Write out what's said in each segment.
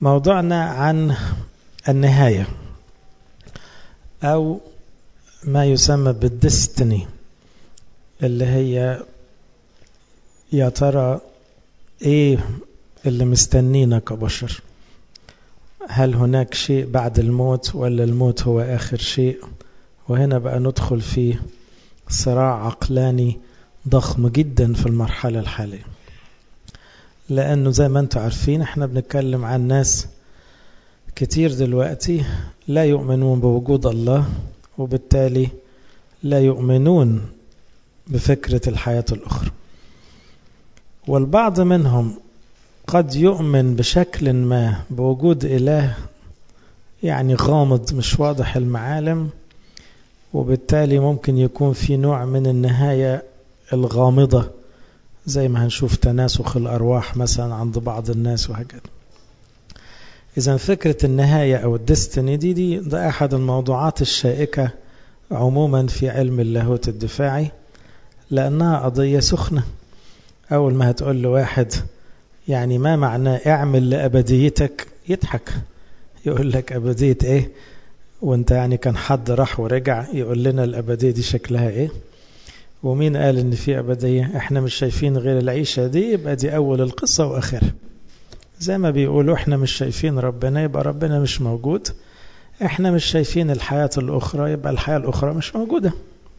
موضوعنا عن النهاية أو ما يسمى بالدستني اللي هي يا ترى ايه اللي مستنينا كبشر هل هناك شيء بعد الموت ولا الموت هو آخر شيء وهنا بقى ندخل في صراع عقلاني ضخم جدا في المرحلة الحالية لأنه زي ما انتم عارفين احنا بنتكلم عن ناس كتير دلوقتي لا يؤمنون بوجود الله وبالتالي لا يؤمنون بفكرة الحياة الأخرى والبعض منهم قد يؤمن بشكل ما بوجود إله يعني غامض مش واضح المعالم وبالتالي ممكن يكون في نوع من النهاية الغامضة زي ما هنشوف تناسخ الأرواح مثلا عند بعض الناس وهكذا إذا فكرة النهاية أو الدستني دي, دي ده أحد الموضوعات الشائكة عموما في علم اللاهوت الدفاعي لأنها قضية سخنة أول ما هتقول له واحد يعني ما معناه اعمل لأبديتك يضحك يقول لك أبدية إيه وانت يعني كان حد راح ورجع يقول لنا الأبدية دي شكلها إيه ومين قال إن في أبدية إحنا مش شايفين غير العيشة دي يبقى دي أول القصة وآخرها زي ما بيقولوا إحنا مش شايفين ربنا يبقى ربنا مش موجود إحنا مش شايفين الحياة الأخرى يبقى الحياة الأخرى مش موجودة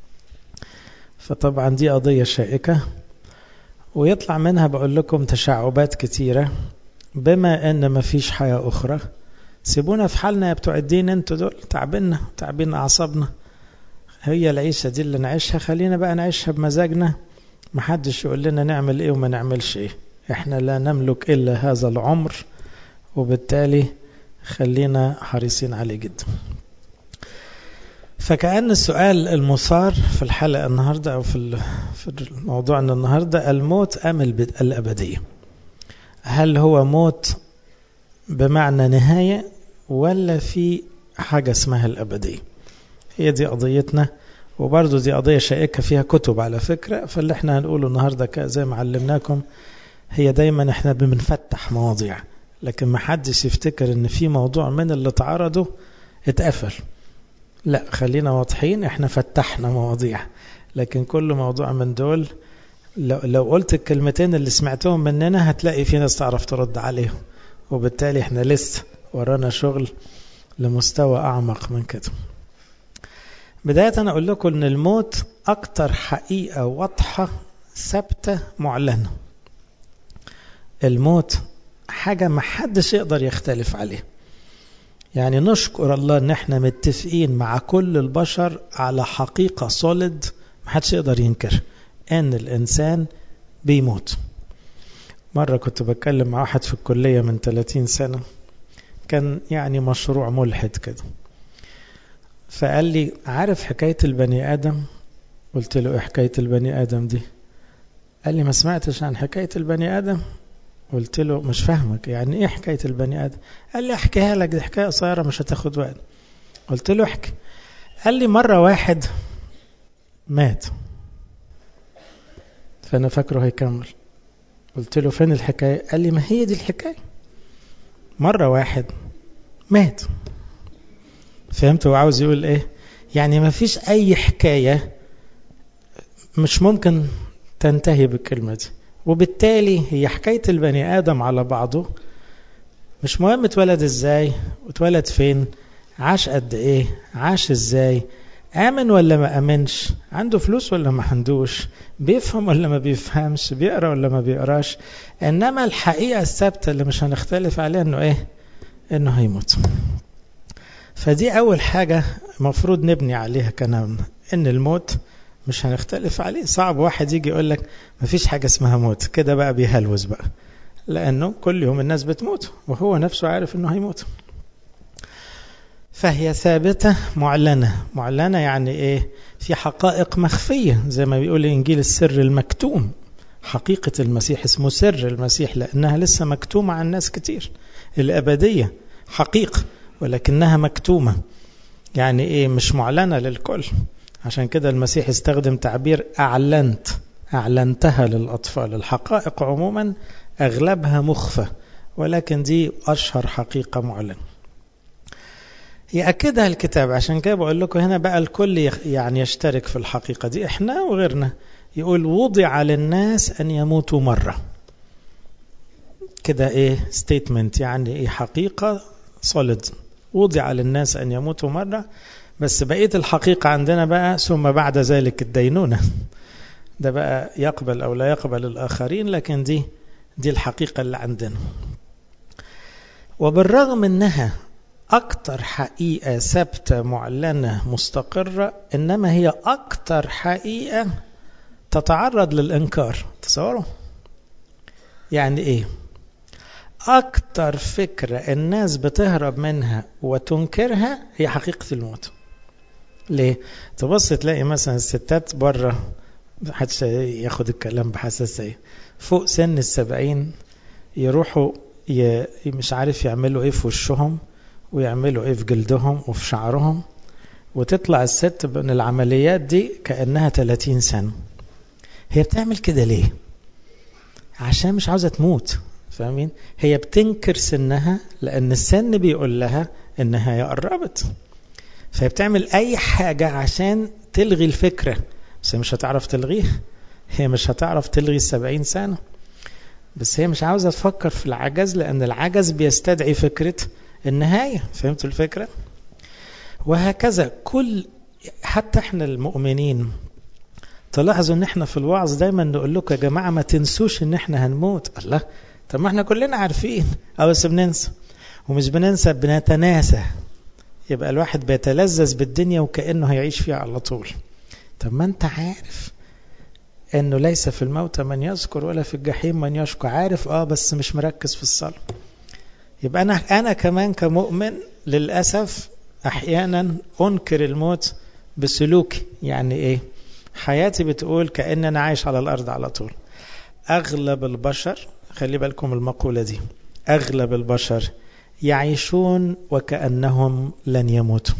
فطبعا دي قضية شائكة ويطلع منها بقول لكم تشعبات كتيرة بما ان مفيش حياة اخرى سيبونا في حالنا يا بتوع الدين انتوا دول تعبنا تعبين اعصابنا هي العيشة دي اللي نعيشها خلينا بقى نعيشها بمزاجنا محدش يقول لنا نعمل ايه وما نعملش ايه احنا لا نملك الا هذا العمر وبالتالي خلينا حريصين عليه جدا فكأن السؤال المثار في الحلقة النهاردة أو في في موضوعنا النهاردة الموت أم الأبدية هل هو موت بمعنى نهاية ولا في حاجة اسمها الأبدية هي دي قضيتنا وبرضو دي قضية شائكة فيها كتب على فكرة فاللي احنا هنقوله النهاردة زي ما علمناكم هي دايما احنا بنفتح مواضيع لكن ما حدش يفتكر ان في موضوع من اللي تعرضوا اتقفل لا خلينا واضحين احنا فتحنا مواضيع لكن كل موضوع من دول لو, لو قلت الكلمتين اللي سمعتهم مننا هتلاقي في ناس تعرف ترد عليهم وبالتالي احنا لسه ورانا شغل لمستوى أعمق من كده بداية أنا أقول لكم أن الموت أكتر حقيقة واضحة ثابتة معلنة الموت حاجة ما حدش يقدر يختلف عليها يعني نشكر الله ان احنا متفقين مع كل البشر على حقيقة سوليد محدش يقدر ينكر ان الانسان بيموت مرة كنت بتكلم مع واحد في الكلية من 30 سنة كان يعني مشروع ملحد كده فقال لي عارف حكاية البني آدم قلت له ايه حكاية البني آدم دي قال لي ما سمعتش عن حكاية البني آدم قلت له مش فاهمك يعني ايه حكاية البني آدم قال لي احكيها لك دي حكاية قصيرة مش هتاخد وقت قلت له احكي قال لي مرة واحد مات فأنا فاكره هيكمل قلت له فين الحكاية قال لي ما هي دي الحكاية مرة واحد مات فهمت هو عاوز يقول ايه يعني ما فيش اي حكاية مش ممكن تنتهي بالكلمة دي وبالتالي هي حكاية البني آدم على بعضه مش مهم اتولد ازاي واتولد فين عاش قد ايه عاش ازاي آمن ولا ما آمنش عنده فلوس ولا ما عندوش بيفهم ولا ما بيفهمش بيقرأ ولا ما بيقراش إنما الحقيقة الثابتة اللي مش هنختلف عليها إنه إيه إنه هيموت فدي أول حاجة مفروض نبني عليها كلامنا إن الموت مش هنختلف عليه صعب واحد يجي يقول لك مفيش حاجة اسمها موت كده بقى بيهلوز بقى لأنه كل يوم الناس بتموت وهو نفسه عارف إنه هيموت فهي ثابتة معلنة معلنة يعني إيه في حقائق مخفية زي ما بيقول إنجيل السر المكتوم حقيقة المسيح اسمه سر المسيح لأنها لسه مكتومة عن ناس كتير الأبدية حقيقة ولكنها مكتومة يعني إيه مش معلنة للكل عشان كده المسيح استخدم تعبير أعلنت أعلنتها للأطفال الحقائق عموما أغلبها مخفى ولكن دي أشهر حقيقة معلنة يأكدها الكتاب عشان كده بقول لكم هنا بقى الكل يعني يشترك في الحقيقة دي احنا وغيرنا يقول وضع للناس أن يموتوا مرة كده ايه ستيتمنت يعني ايه حقيقة solid وضع للناس أن يموتوا مرة بس بقية الحقيقة عندنا بقى ثم بعد ذلك الدينونة ده بقى يقبل أو لا يقبل الآخرين لكن دي دي الحقيقة اللي عندنا وبالرغم أنها أكتر حقيقة ثابتة معلنة مستقرة إنما هي أكتر حقيقة تتعرض للإنكار تصوروا يعني إيه أكتر فكرة الناس بتهرب منها وتنكرها هي حقيقة الموت ليه؟ تبص تلاقي مثلا الستات بره محدش ياخد الكلام بحساسية فوق سن السبعين يروحوا ي... مش عارف يعملوا ايه في وشهم ويعملوا ايه في جلدهم وفي شعرهم وتطلع الست من العمليات دي كأنها 30 سنة هي بتعمل كده ليه عشان مش عاوزة تموت فاهمين هي بتنكر سنها لأن السن بيقول لها إنها هي قربت فهي بتعمل أي حاجة عشان تلغي الفكرة بس هي مش هتعرف تلغيها هي مش هتعرف تلغي السبعين سنة بس هي مش عاوزة تفكر في العجز لأن العجز بيستدعي فكرة النهاية فهمتوا الفكرة وهكذا كل حتى احنا المؤمنين تلاحظوا ان احنا في الوعظ دايما نقول لكم يا جماعة ما تنسوش ان احنا هنموت الله طب ما احنا كلنا عارفين او بس بننسى ومش بننسى بنتناسى يبقى الواحد بيتلذذ بالدنيا وكأنه هيعيش فيها على طول طب ما انت عارف انه ليس في الموت من يذكر ولا في الجحيم من يشكو عارف اه بس مش مركز في الصلاة يبقى انا انا كمان كمؤمن للاسف احيانا انكر الموت بسلوكي يعني ايه حياتي بتقول كأن انا عايش على الارض على طول اغلب البشر خلي بالكم المقولة دي اغلب البشر يعيشون وكأنهم لن يموتوا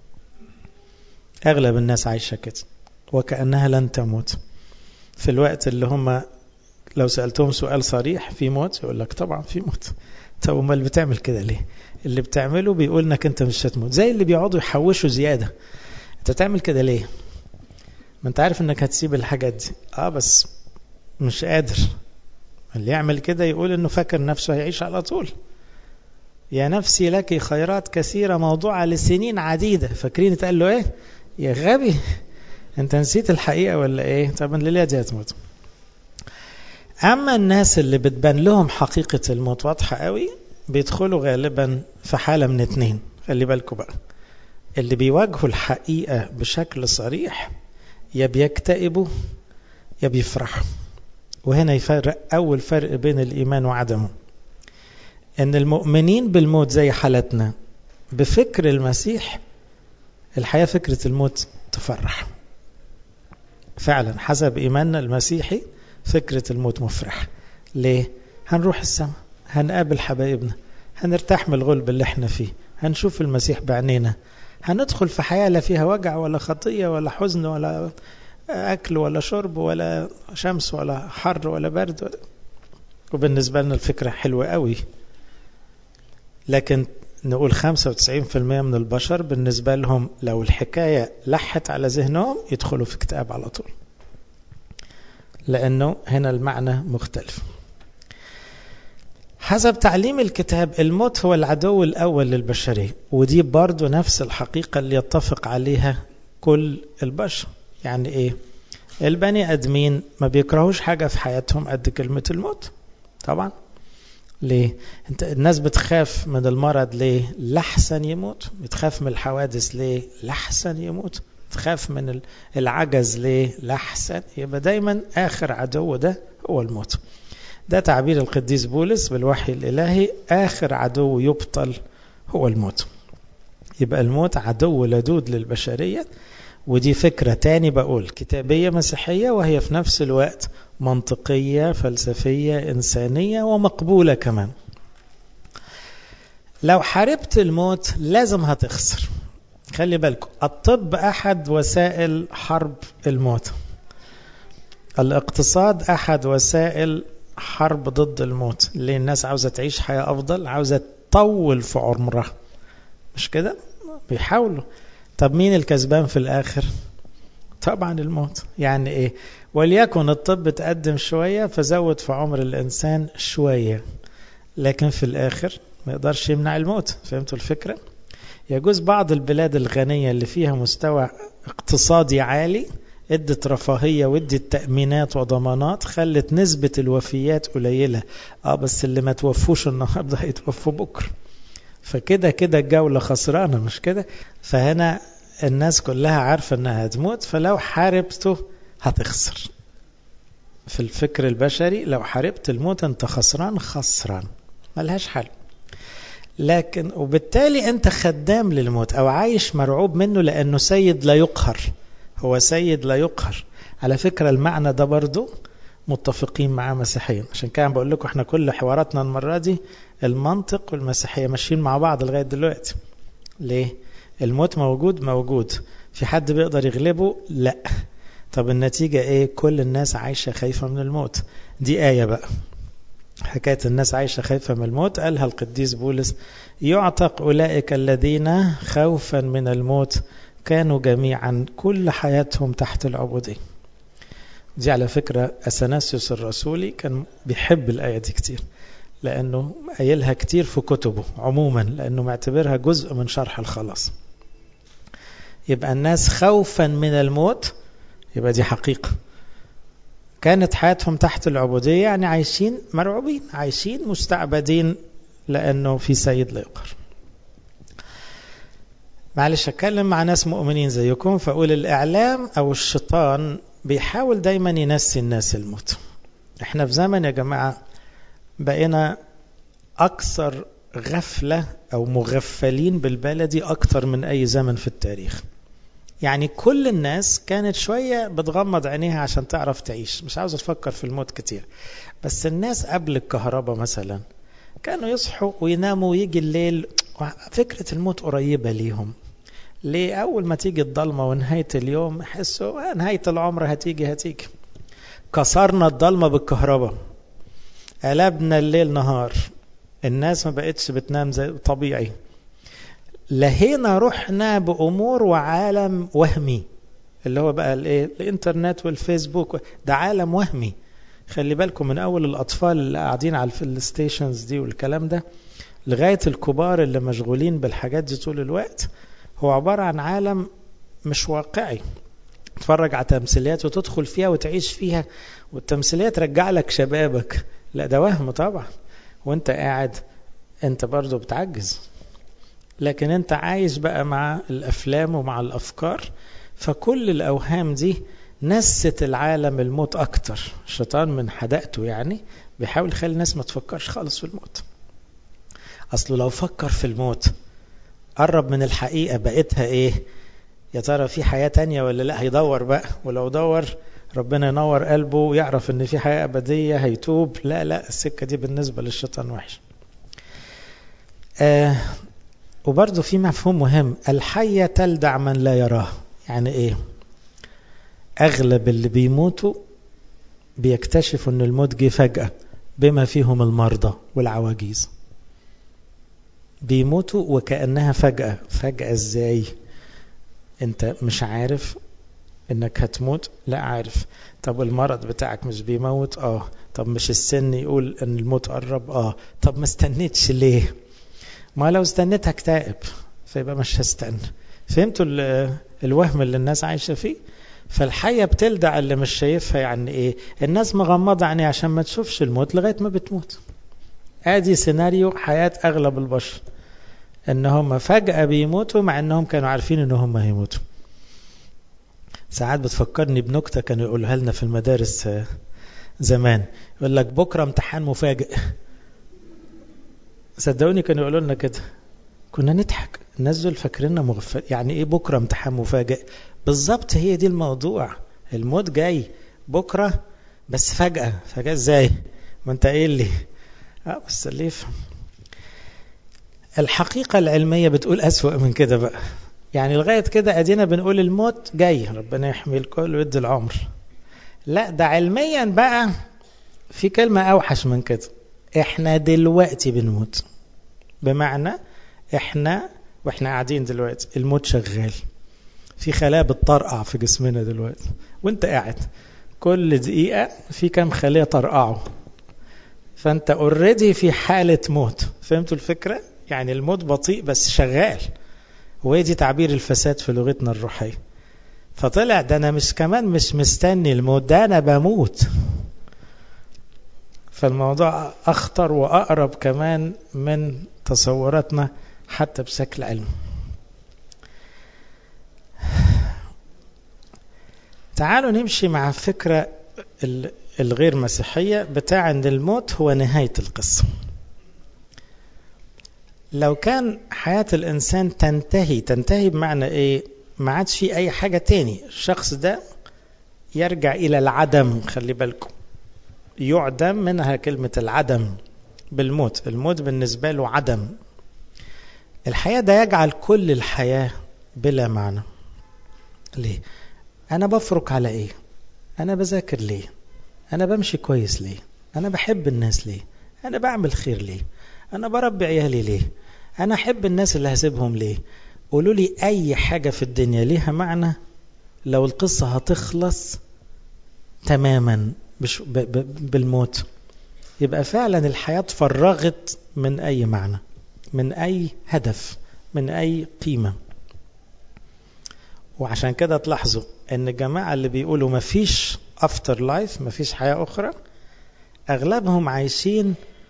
اغلب الناس عايشة كده وكأنها لن تموت في الوقت اللي هم لو سألتهم سؤال صريح في موت يقول لك طبعا في موت طب امال بتعمل كده ليه اللي بتعمله بيقول انك انت مش هتموت زي اللي بيقعدوا يحوشوا زيادة انت بتعمل كده ليه ما انت عارف انك هتسيب الحاجات دي اه بس مش قادر اللي يعمل كده يقول انه فاكر نفسه هيعيش على طول يا نفسي لك خيرات كثيرة موضوعة لسنين عديدة فاكرين اتقال له ايه يا غبي انت نسيت الحقيقة ولا ايه طب الليلة دي هتموت اما الناس اللي بتبان لهم حقيقة الموت واضحة قوي بيدخلوا غالبا في حالة من اتنين خلي بالكم بقى اللي بيواجهوا الحقيقة بشكل صريح يا بيكتئبوا يا بيفرحوا وهنا يفرق أول فرق بين الإيمان وعدمه أن المؤمنين بالموت زي حالتنا بفكر المسيح الحياة فكرة الموت تفرح فعلا حسب إيماننا المسيحي فكرة الموت مفرح ليه؟ هنروح السماء هنقابل حبايبنا هنرتاح من الغلب اللي احنا فيه هنشوف المسيح بعينينا هندخل في حياة لا فيها وجع ولا خطية ولا حزن ولا أكل ولا شرب ولا شمس ولا حر ولا برد ولا وبالنسبة لنا الفكرة حلوة قوي لكن نقول 95% من البشر بالنسبة لهم لو الحكاية لحت على ذهنهم يدخلوا في اكتئاب على طول لأنه هنا المعنى مختلف حسب تعليم الكتاب الموت هو العدو الأول للبشرية ودي برضو نفس الحقيقة اللي يتفق عليها كل البشر يعني إيه البني أدمين ما بيكرهوش حاجة في حياتهم قد كلمة الموت طبعا ليه انت الناس بتخاف من المرض ليه لحسن يموت بتخاف من الحوادث ليه لحسن يموت تخاف من العجز ليه لحسن يبقى دايما آخر عدو ده هو الموت ده تعبير القديس بولس بالوحي الإلهي آخر عدو يبطل هو الموت يبقى الموت عدو لدود للبشرية ودي فكرة تاني بقول كتابية مسيحية وهي في نفس الوقت منطقية فلسفية إنسانية ومقبولة كمان لو حاربت الموت لازم هتخسر خلي بالكم الطب أحد وسائل حرب الموت الاقتصاد أحد وسائل حرب ضد الموت ليه الناس عاوزة تعيش حياة أفضل عاوزة تطول في عمرها مش كده بيحاولوا طب مين الكسبان في الآخر طبعا الموت يعني إيه وليكن الطب تقدم شوية فزود في عمر الإنسان شوية لكن في الآخر ما يقدرش يمنع الموت فهمتوا الفكرة يجوز بعض البلاد الغنية اللي فيها مستوى اقتصادي عالي ادت رفاهية وادت تأمينات وضمانات خلت نسبة الوفيات قليلة اه بس اللي ما توفوش النهاردة هيتوفوا بكرة فكده كده الجولة خسرانة مش كده فهنا الناس كلها عارفة انها هتموت فلو حاربته هتخسر في الفكر البشري لو حاربت الموت انت خسران خسران ملهاش حل لكن وبالتالي انت خدام للموت او عايش مرعوب منه لانه سيد لا يقهر هو سيد لا يقهر على فكرة المعنى ده برضو متفقين معاه مسيحيا عشان كده بقول لكم احنا كل حواراتنا المرة دي المنطق والمسيحية ماشيين مع بعض لغاية دلوقتي ليه الموت موجود موجود في حد بيقدر يغلبه لا طب النتيجة ايه كل الناس عايشة خايفة من الموت دي آية بقى حكاية الناس عايشة خايفة من الموت قالها القديس بولس يعتق أولئك الذين خوفا من الموت كانوا جميعا كل حياتهم تحت العبودية دي على فكرة أثناسيوس الرسولي كان بيحب الآية دي كتير لأنه قايلها كتير في كتبه عموما لأنه معتبرها جزء من شرح الخلاص يبقى الناس خوفا من الموت يبقى دي حقيقة كانت حياتهم تحت العبودية يعني عايشين مرعوبين عايشين مستعبدين لأنه في سيد لا يقهر معلش أتكلم مع ناس مؤمنين زيكم فأقول الإعلام أو الشيطان بيحاول دايما ينسي الناس الموت احنا في زمن يا جماعة بقينا أكثر غفلة أو مغفلين بالبلدي أكثر من أي زمن في التاريخ يعني كل الناس كانت شوية بتغمض عينيها عشان تعرف تعيش مش عاوز تفكر في الموت كتير بس الناس قبل الكهرباء مثلا كانوا يصحوا ويناموا ويجي الليل فكرة الموت قريبة ليهم ليه أول ما تيجي الضلمة ونهاية اليوم يحسوا نهاية العمر هتيجي هتيجي كسرنا الضلمة بالكهرباء قلبنا الليل نهار الناس ما بقتش بتنام زي طبيعي لهينا رحنا بأمور وعالم وهمي اللي هو بقى الايه الانترنت والفيسبوك ده عالم وهمي خلي بالكم من اول الاطفال اللي قاعدين على الستيشنز دي والكلام ده لغايه الكبار اللي مشغولين بالحاجات دي طول الوقت هو عباره عن عالم مش واقعي تتفرج على تمثيليات وتدخل فيها وتعيش فيها والتمثيليات ترجع لك شبابك لا ده وهم طبعا وانت قاعد انت برضو بتعجز لكن انت عايش بقى مع الافلام ومع الافكار فكل الاوهام دي نست العالم الموت اكتر الشيطان من حدقته يعني بيحاول يخلي الناس ما تفكرش خالص في الموت اصله لو فكر في الموت قرب من الحقيقة بقيتها ايه يا ترى في حياة تانية ولا لا هيدور بقى ولو دور ربنا ينور قلبه ويعرف ان في حياة ابدية هيتوب لا لا السكة دي بالنسبة للشيطان وحش آه وبرضه في مفهوم مهم الحية تلدع من لا يراه يعني ايه اغلب اللي بيموتوا بيكتشفوا ان الموت جه فجأة بما فيهم المرضى والعواجيز بيموتوا وكأنها فجأة فجأة ازاي انت مش عارف انك هتموت لا عارف طب المرض بتاعك مش بيموت اه طب مش السن يقول ان الموت قرب اه طب ما استنيتش ليه ما لو استنيت هكتئب فيبقى مش هستنى فهمتوا الوهم اللي الناس عايشه فيه فالحية بتلدع اللي مش شايفها يعني ايه الناس مغمضة عينيها عشان ما تشوفش الموت لغاية ما بتموت ادي سيناريو حياة اغلب البشر ان هم فجأة بيموتوا مع انهم كانوا عارفين ان هم هيموتوا ساعات بتفكرني بنكتة كانوا يقولها لنا في المدارس زمان يقول لك بكرة امتحان مفاجئ صدقوني كانوا يقولوا لنا كده كنا نضحك الناس دول فاكريننا مغفل يعني ايه بكرة امتحان مفاجئ بالظبط هي دي الموضوع الموت جاي بكرة بس فجأة فجأة ازاي ما انت ايه اللي اه بس اللي يفهم الحقيقة العلمية بتقول أسوأ من كده بقى يعني لغاية كده أدينا بنقول الموت جاي ربنا يحمي الكل ويدي العمر لا ده علميا بقى في كلمة أوحش من كده احنا دلوقتي بنموت بمعنى احنا واحنا قاعدين دلوقتي الموت شغال في خلايا بتطرقع في جسمنا دلوقتي وانت قاعد كل دقيقة في كام خلية طرقعوا فانت اوريدي في حالة موت فهمتوا الفكرة يعني الموت بطيء بس شغال وهي دي تعبير الفساد في لغتنا الروحية فطلع ده انا مش كمان مش مستني الموت ده انا بموت فالموضوع اخطر واقرب كمان من تصوراتنا حتى بشكل علمي تعالوا نمشي مع فكرة الغير مسيحية بتاع ان الموت هو نهاية القصة لو كان حياة الإنسان تنتهي تنتهي بمعنى إيه ما عادش في أي حاجة تاني الشخص ده يرجع إلى العدم خلي بالكم يعدم منها كلمة العدم بالموت الموت بالنسبة له عدم الحياة ده يجعل كل الحياة بلا معنى ليه أنا بفرك على إيه أنا بذاكر ليه أنا بمشي كويس ليه أنا بحب الناس ليه أنا بعمل خير ليه أنا بربي عيالي ليه أنا أحب الناس اللي هسيبهم ليه قولوا لي أي حاجة في الدنيا ليها معنى لو القصة هتخلص تماما مش ب ب بالموت يبقى فعلا الحياة فرغت من أي معنى من أي هدف من أي قيمة وعشان كده تلاحظوا ان الجماعة اللي بيقولوا مفيش افتر لايف مفيش حياة اخرى اغلبهم عايشين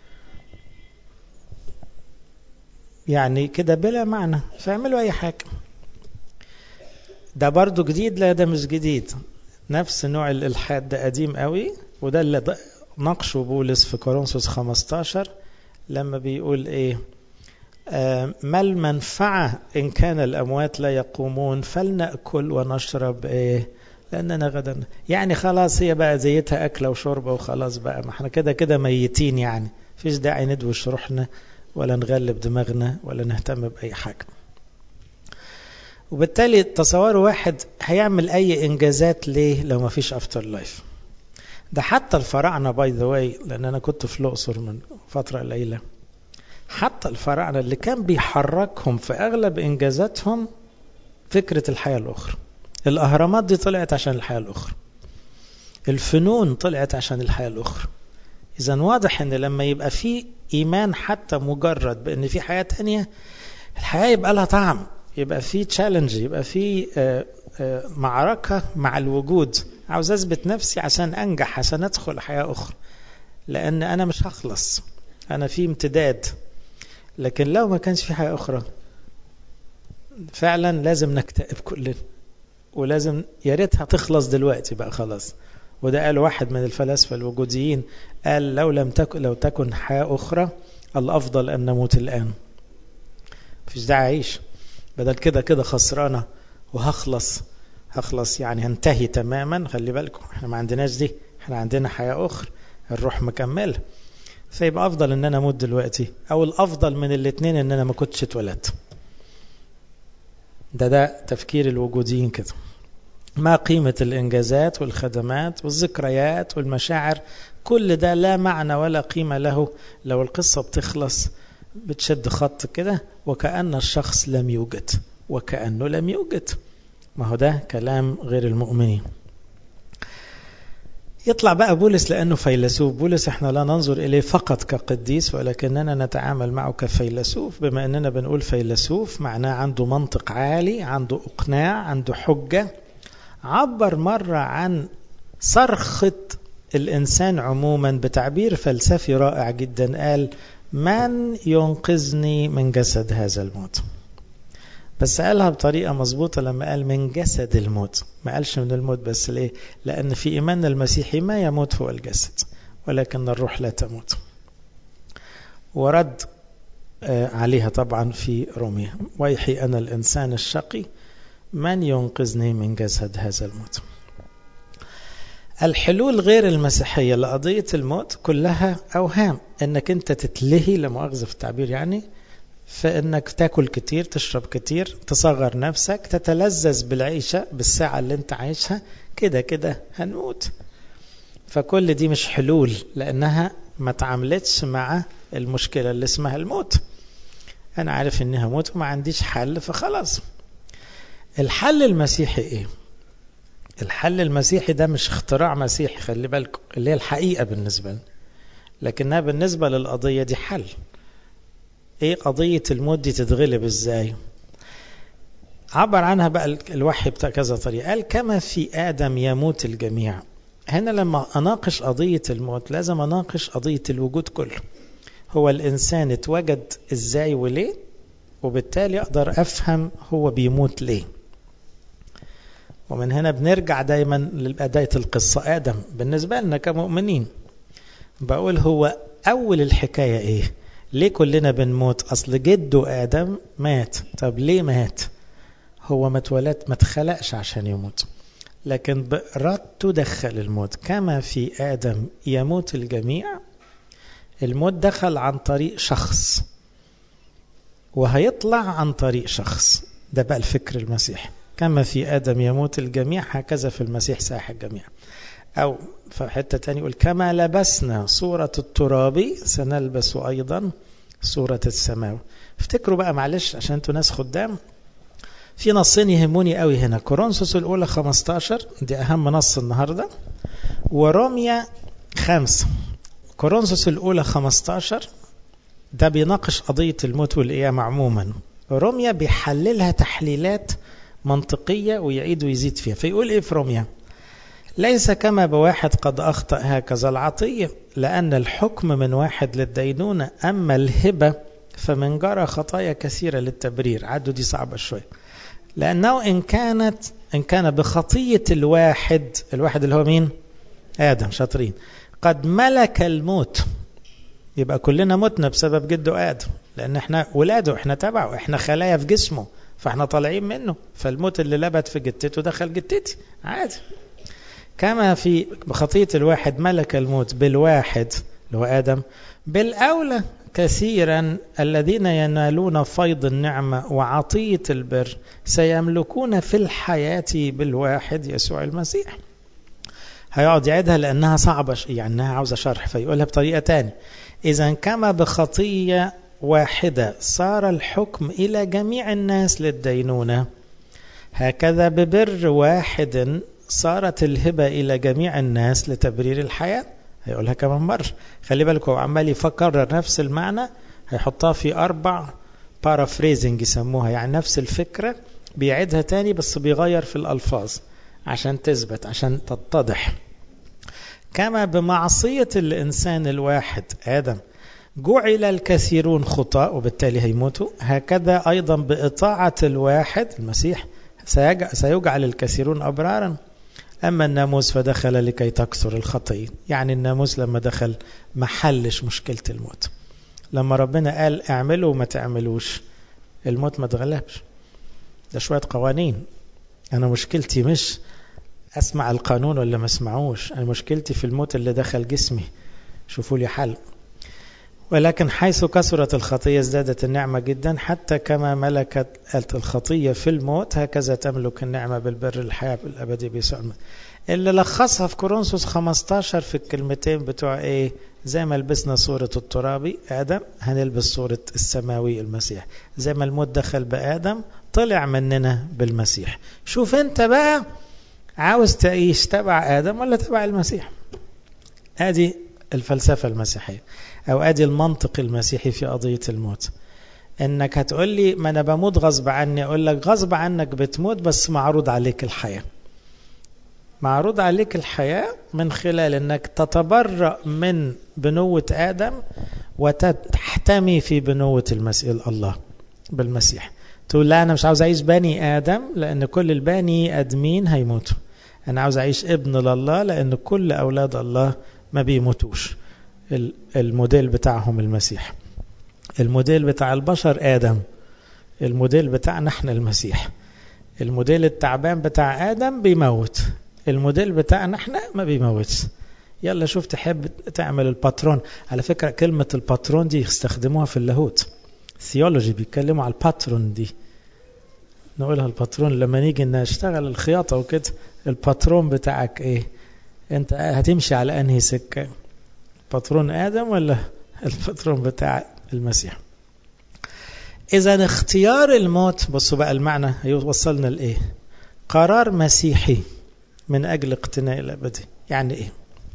يعني كده بلا معنى فاعملوا اي حاجة ده برضو جديد لا ده مش جديد نفس نوع الالحاد ده قديم قوي وده اللي ناقشه بولس في كورنثوس 15 لما بيقول ايه آه ما المنفعة إن كان الأموات لا يقومون فلنأكل ونشرب إيه لأننا غدا يعني خلاص هي بقى زيتها أكلة وشربة وخلاص بقى ما احنا كده كده ميتين يعني فيش داعي ندوش روحنا ولا نغلب دماغنا ولا نهتم بأي حاجة وبالتالي تصوروا واحد هيعمل أي إنجازات ليه لو ما فيش أفتر لايف ده حتى الفراعنة باي ذا واي لأن أنا كنت في الأقصر من فترة قليلة حتى الفراعنة اللي كان بيحركهم في أغلب إنجازاتهم فكرة الحياة الأخرى الأهرامات دي طلعت عشان الحياة الأخرى الفنون طلعت عشان الحياة الأخرى إذا واضح أن لما يبقى في إيمان حتى مجرد بأن في حياة تانية الحياة يبقى لها طعم يبقى في تشالنج يبقى في معركة مع الوجود عاوز أثبت نفسي عشان أنجح عشان أدخل حياة أخرى لأن أنا مش هخلص أنا في امتداد لكن لو ما كانش في حياة أخرى فعلا لازم نكتئب كلنا ولازم يا ريتها تخلص دلوقتي بقى خلاص وده قال واحد من الفلاسفة الوجوديين قال لو لم تكن لو تكن حياة أخرى الأفضل أن نموت الآن مفيش داعي أعيش بدل كده كده خسرانة وهخلص هخلص يعني هنتهي تماما خلي بالكم احنا ما عندناش دي احنا عندنا حياة أخرى الروح مكملة فيبقى افضل ان انا اموت دلوقتي او الافضل من الاثنين ان انا ما كنتش اتولدت ده ده تفكير الوجوديين كده ما قيمة الإنجازات والخدمات والذكريات والمشاعر كل ده لا معنى ولا قيمة له لو القصة بتخلص بتشد خط كده وكأن الشخص لم يوجد وكأنه لم يوجد ما هو ده كلام غير المؤمنين يطلع بقى بولس لأنه فيلسوف بولس احنا لا ننظر إليه فقط كقديس ولكننا نتعامل معه كفيلسوف بما أننا بنقول فيلسوف معناه عنده منطق عالي عنده إقناع عنده حجة عبر مرة عن صرخة الإنسان عموما بتعبير فلسفي رائع جدا قال من ينقذني من جسد هذا الموت بس قالها بطريقة مظبوطة لما قال من جسد الموت ما قالش من الموت بس ليه لأن في إيماننا المسيحي ما يموت هو الجسد ولكن الروح لا تموت ورد عليها طبعا في روميا ويحي أنا الإنسان الشقي من ينقذني من جسد هذا الموت الحلول غير المسيحية لقضية الموت كلها أوهام أنك أنت تتلهي لمؤاخذة في التعبير يعني فإنك تاكل كتير تشرب كتير تصغر نفسك تتلذذ بالعيشة بالساعة اللي انت عايشها كده كده هنموت فكل دي مش حلول لأنها ما تعاملتش مع المشكلة اللي اسمها الموت أنا عارف إني هموت وما عنديش حل فخلاص الحل المسيحي إيه؟ الحل المسيحي ده مش اختراع مسيحي خلي بالكم اللي هي الحقيقة بالنسبة لنا لكنها بالنسبة للقضية دي حل ايه قضية الموت دي تتغلب ازاي عبر عنها بقى الوحي بتاع كذا طريقة قال كما في آدم يموت الجميع هنا لما أناقش قضية الموت لازم أناقش قضية الوجود كله هو الإنسان اتوجد ازاي وليه وبالتالي أقدر أفهم هو بيموت ليه ومن هنا بنرجع دايما لبداية القصة آدم بالنسبة لنا كمؤمنين بقول هو أول الحكاية إيه ليه كلنا بنموت أصل جده آدم مات طب ليه مات هو ما اتولد ما اتخلقش عشان يموت لكن بإرادته دخل الموت كما في آدم يموت الجميع الموت دخل عن طريق شخص وهيطلع عن طريق شخص ده بقى الفكر المسيحي كما في آدم يموت الجميع هكذا في المسيح ساح الجميع أو في حتة تاني يقول كما لبسنا صورة التراب سنلبس أيضا صورة السماوي افتكروا بقى معلش عشان انتوا ناس خدام في نصين يهموني قوي هنا كورنثوس الأولى 15 دي أهم نص النهاردة وروميا 5 كورنثوس الأولى 15 ده بيناقش قضية الموت والقيامة عموما روميا بيحللها تحليلات منطقية ويعيد ويزيد فيها فيقول إيه في روميا ليس كما بواحد قد أخطأ هكذا العطية لأن الحكم من واحد للدينونة أما الهبة فمن جرى خطايا كثيرة للتبرير عدوا دي صعبة شوية لأنه إن كانت إن كان بخطية الواحد الواحد اللي هو مين آدم شاطرين قد ملك الموت يبقى كلنا متنا بسبب جده آدم لأن احنا ولاده احنا تبعه احنا خلايا في جسمه فاحنا طالعين منه فالموت اللي لبت في جتته دخل جتتي عادي كما في بخطية الواحد ملك الموت بالواحد اللي هو آدم بالأولى كثيرا الذين ينالون فيض النعمة وعطية البر سيملكون في الحياة بالواحد يسوع المسيح هيقعد يعيدها لأنها صعبة يعني أنها عاوزة شرح فيقولها بطريقة تانية إذا كما بخطية واحدة صار الحكم إلى جميع الناس للدينونة هكذا ببر واحد صارت الهبة إلى جميع الناس لتبرير الحياة هيقولها كمان مرة خلي بالك هو عمال يفكر نفس المعنى هيحطها في أربع بارافريزنج يسموها يعني نفس الفكرة بيعيدها تاني بس بيغير في الألفاظ عشان تثبت عشان تتضح كما بمعصية الإنسان الواحد آدم جعل الكثيرون خطاء وبالتالي هيموتوا هكذا أيضا بإطاعة الواحد المسيح سيجعل الكثيرون أبرارا أما الناموس فدخل لكي تكثر الخطية يعني الناموس لما دخل ما حلش مشكلة الموت لما ربنا قال اعملوا وما تعملوش الموت ما تغلبش ده شوية قوانين أنا مشكلتي مش أسمع القانون ولا ما اسمعوش أنا مشكلتي في الموت اللي دخل جسمي شوفوا لي حل ولكن حيث كثرت الخطية ازدادت النعمة جدا حتى كما ملكت الخطية في الموت هكذا تملك النعمة بالبر الحياة الأبدي بيسوع اللي لخصها في كورنثوس 15 في الكلمتين بتوع ايه زي ما لبسنا صورة الترابي آدم هنلبس صورة السماوي المسيح زي ما الموت دخل بآدم طلع مننا بالمسيح شوف انت بقى عاوز تعيش تبع آدم ولا تبع المسيح ادي الفلسفة المسيحية أو أدي المنطق المسيحي في قضية الموت إنك هتقول لي ما أنا بموت غصب عني أقول لك غصب عنك بتموت بس معروض عليك الحياة معروض عليك الحياة من خلال أنك تتبرأ من بنوة آدم وتحتمي في بنوة المسيح الله بالمسيح تقول لا أنا مش عاوز أعيش بني آدم لأن كل البني آدمين هيموتوا أنا عاوز أعيش ابن لله لأن كل أولاد الله ما بيموتوش الموديل بتاعهم المسيح الموديل بتاع البشر آدم الموديل بتاعنا احنا المسيح الموديل التعبان بتاع آدم بيموت الموديل بتاعنا احنا ما بيموتش يلا شوف تحب تعمل الباترون على فكرة كلمة الباترون دي يستخدموها في اللاهوت ثيولوجي بيتكلموا على الباترون دي نقولها الباترون لما نيجي نشتغل الخياطة وكده الباترون بتاعك ايه انت هتمشي على انهي سكة باترون ادم ولا الباترون بتاع المسيح اذا اختيار الموت بصوا بقى المعنى هيوصلنا لايه قرار مسيحي من اجل اقتناء الابدي يعني ايه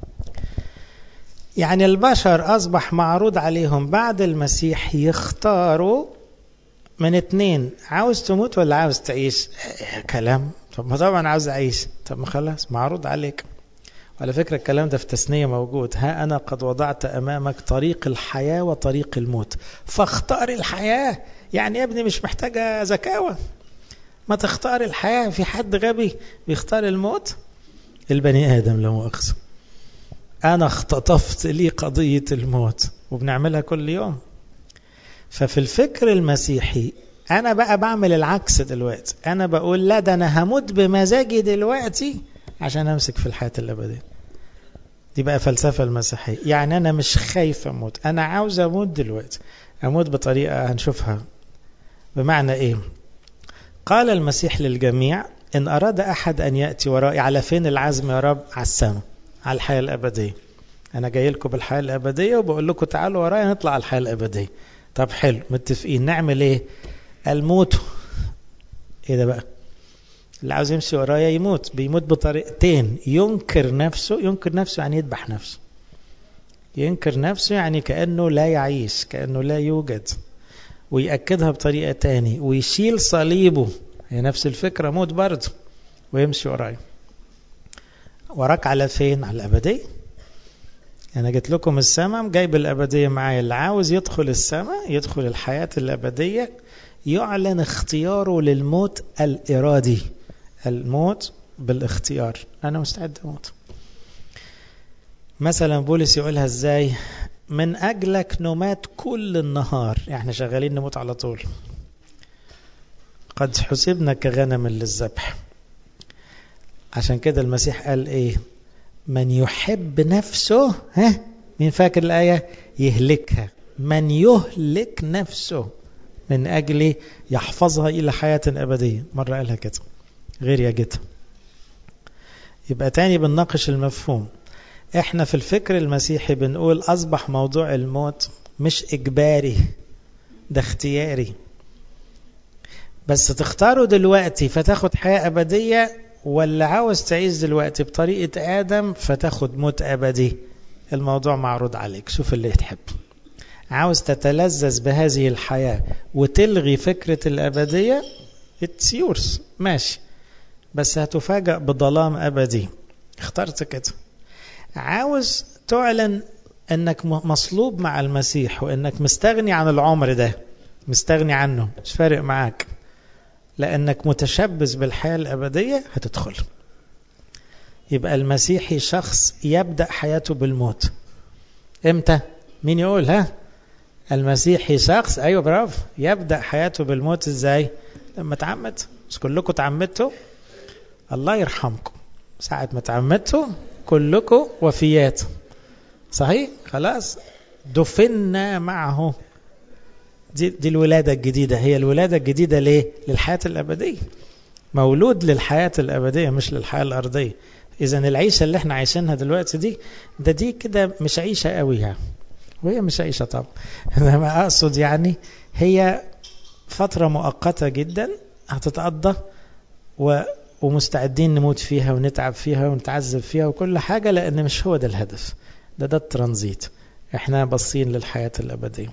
يعني البشر اصبح معروض عليهم بعد المسيح يختاروا من اتنين عاوز تموت ولا عاوز تعيش كلام طب ما طبعا عاوز اعيش طب ما خلاص معروض عليك وعلى فكرة الكلام ده في تثنية موجود ها أنا قد وضعت أمامك طريق الحياة وطريق الموت فاختار الحياة يعني يا ابني مش محتاجة زكاوة ما تختار الحياة في حد غبي بيختار الموت البني آدم لو مؤاخذة أنا اختطفت لي قضية الموت وبنعملها كل يوم ففي الفكر المسيحي أنا بقى بعمل العكس دلوقتي أنا بقول لا ده أنا هموت بمزاجي دلوقتي عشان أمسك في الحياة الأبدية دي بقى فلسفة المسيحية يعني أنا مش خايف أموت أنا عاوز أموت دلوقتي أموت بطريقة هنشوفها بمعنى إيه قال المسيح للجميع إن أراد أحد أن يأتي ورائي على فين العزم يا رب على السماء على الحياة الأبدية أنا جاي لكم بالحياة الأبدية وبقول لكم تعالوا ورايا نطلع على الحياة الأبدية طب حلو متفقين نعمل إيه الموت إيه ده بقى اللي عاوز يمشي ورايا يموت بيموت بطريقتين ينكر نفسه ينكر نفسه يعني يذبح نفسه ينكر نفسه يعني كأنه لا يعيش كأنه لا يوجد ويأكدها بطريقة تاني ويشيل صليبه هي نفس الفكرة موت برضه ويمشي ورايا وراك على فين على الأبدية أنا جيت لكم السماء جايب الأبدية معايا اللي عاوز يدخل السماء يدخل الحياة الأبدية يعلن اختياره للموت الإرادي الموت بالاختيار أنا مستعد أموت مثلا بولس يقولها ازاي من أجلك نمات كل النهار احنا شغالين نموت على طول قد حسبنا كغنم للذبح عشان كده المسيح قال ايه من يحب نفسه ها مين فاكر الآية يهلكها من يهلك نفسه من أجل يحفظها إلى حياة أبدية مرة قالها كده غير يجدها يبقى تاني بنناقش المفهوم احنا في الفكر المسيحي بنقول أصبح موضوع الموت مش إجباري ده اختياري بس تختاره دلوقتي فتاخد حياة أبدية ولا عاوز تعيش دلوقتي بطريقة آدم فتاخد موت أبدي الموضوع معروض عليك شوف اللي تحب عاوز تتلذذ بهذه الحياة وتلغي فكرة الأبدية it's yours ماشي بس هتفاجأ بظلام أبدي اخترت كده عاوز تعلن انك مصلوب مع المسيح وانك مستغني عن العمر ده مستغني عنه مش فارق معاك لانك متشبث بالحياة الابدية هتدخل يبقى المسيحي شخص يبدأ حياته بالموت امتى مين يقول ها المسيحي شخص ايوه برافو يبدأ حياته بالموت ازاي لما تعمد مش كلكم تعمدتوا الله يرحمكم ساعة ما تعمدتوا كلكم وفيات صحيح خلاص دفنا معه دي, دي الولادة الجديدة هي الولادة الجديدة ليه للحياة الأبدية مولود للحياة الأبدية مش للحياة الأرضية إذا العيشة اللي احنا عايشينها دلوقتي دي ده دي كده مش عيشة قوي يعني وهي مش عيشة طبعا أنا ما أقصد يعني هي فترة مؤقتة جدا هتتقضى و ومستعدين نموت فيها ونتعب فيها ونتعذب فيها وكل حاجة لأن مش هو ده الهدف ده ده الترانزيت احنا باصين للحياة الأبدية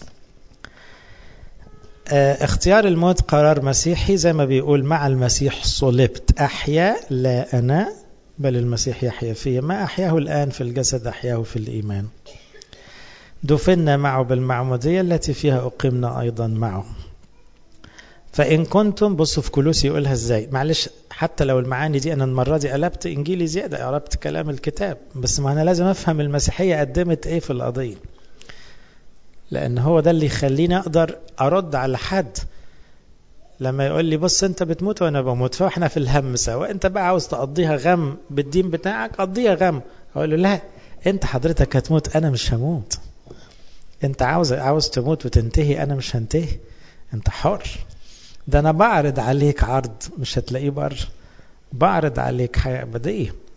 اه اختيار الموت قرار مسيحي زي ما بيقول مع المسيح صلبت أحيا لا أنا بل المسيح يحيا فيه ما أحياه الآن في الجسد أحياه في الإيمان دفنا معه بالمعمودية التي فيها أقمنا أيضا معه فإن كنتم بصوا في كلوسي يقولها ازاي معلش حتى لو المعاني دي أنا المرة دي قلبت إنجيلي زيادة قلبت كلام الكتاب بس ما أنا لازم أفهم المسيحية قدمت إيه في القضية لأن هو ده اللي يخليني أقدر أرد على حد لما يقول لي بص أنت بتموت وأنا بموت فإحنا في الهم سوا أنت بقى عاوز تقضيها غم بالدين بتاعك قضيها غم أقول له لا أنت حضرتك هتموت أنا مش هموت أنت عاوز عاوز تموت وتنتهي أنا مش هنتهي أنت حر ده أنا بعرض عليك عرض مش هتلاقيه بره بعرض عليك حياة أبدية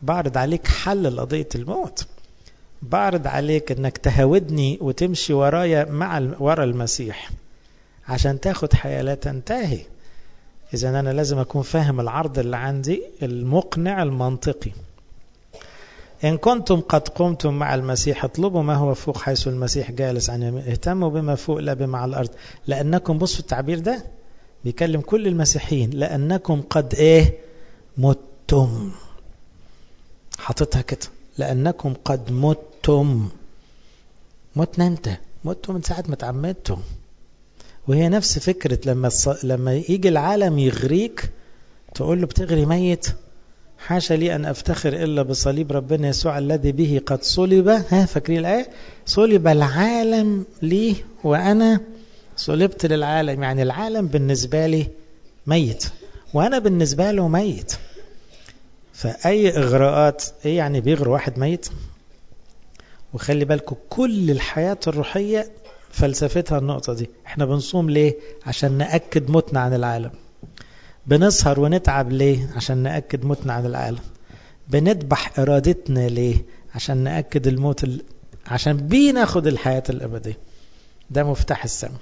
بعرض عليك حل قضية الموت بعرض عليك انك تهاودني وتمشي ورايا مع ورا المسيح عشان تاخد حياة لا تنتهي إذا أنا لازم أكون فاهم العرض اللي عندي المقنع المنطقي إن كنتم قد قمتم مع المسيح اطلبوا ما هو فوق حيث المسيح جالس عن يمين اهتموا بما فوق لا بما على الأرض لأنكم بصوا التعبير ده بيكلم كل المسيحيين لأنكم قد إيه متم حاططها كده لأنكم قد متم متنا أنت متوا من ساعة ما تعمدتم وهي نفس فكرة لما الص... لما يجي العالم يغريك تقول له بتغري ميت حاشا لي أن أفتخر إلا بصليب ربنا يسوع الذي به قد صلب ها فاكرين الآية صلب العالم لي وأنا صلبت للعالم يعني العالم بالنسبة لي ميت وأنا بالنسبة له ميت فأي إغراءات إيه يعني بيغرى واحد ميت وخلي بالكم كل الحياة الروحية فلسفتها النقطة دي احنا بنصوم ليه عشان نأكد موتنا عن العالم بنسهر ونتعب ليه عشان نأكد موتنا عن العالم بنذبح إرادتنا ليه عشان نأكد الموت ال... عشان بيه ناخد الحياة الأبدية ده مفتاح السماء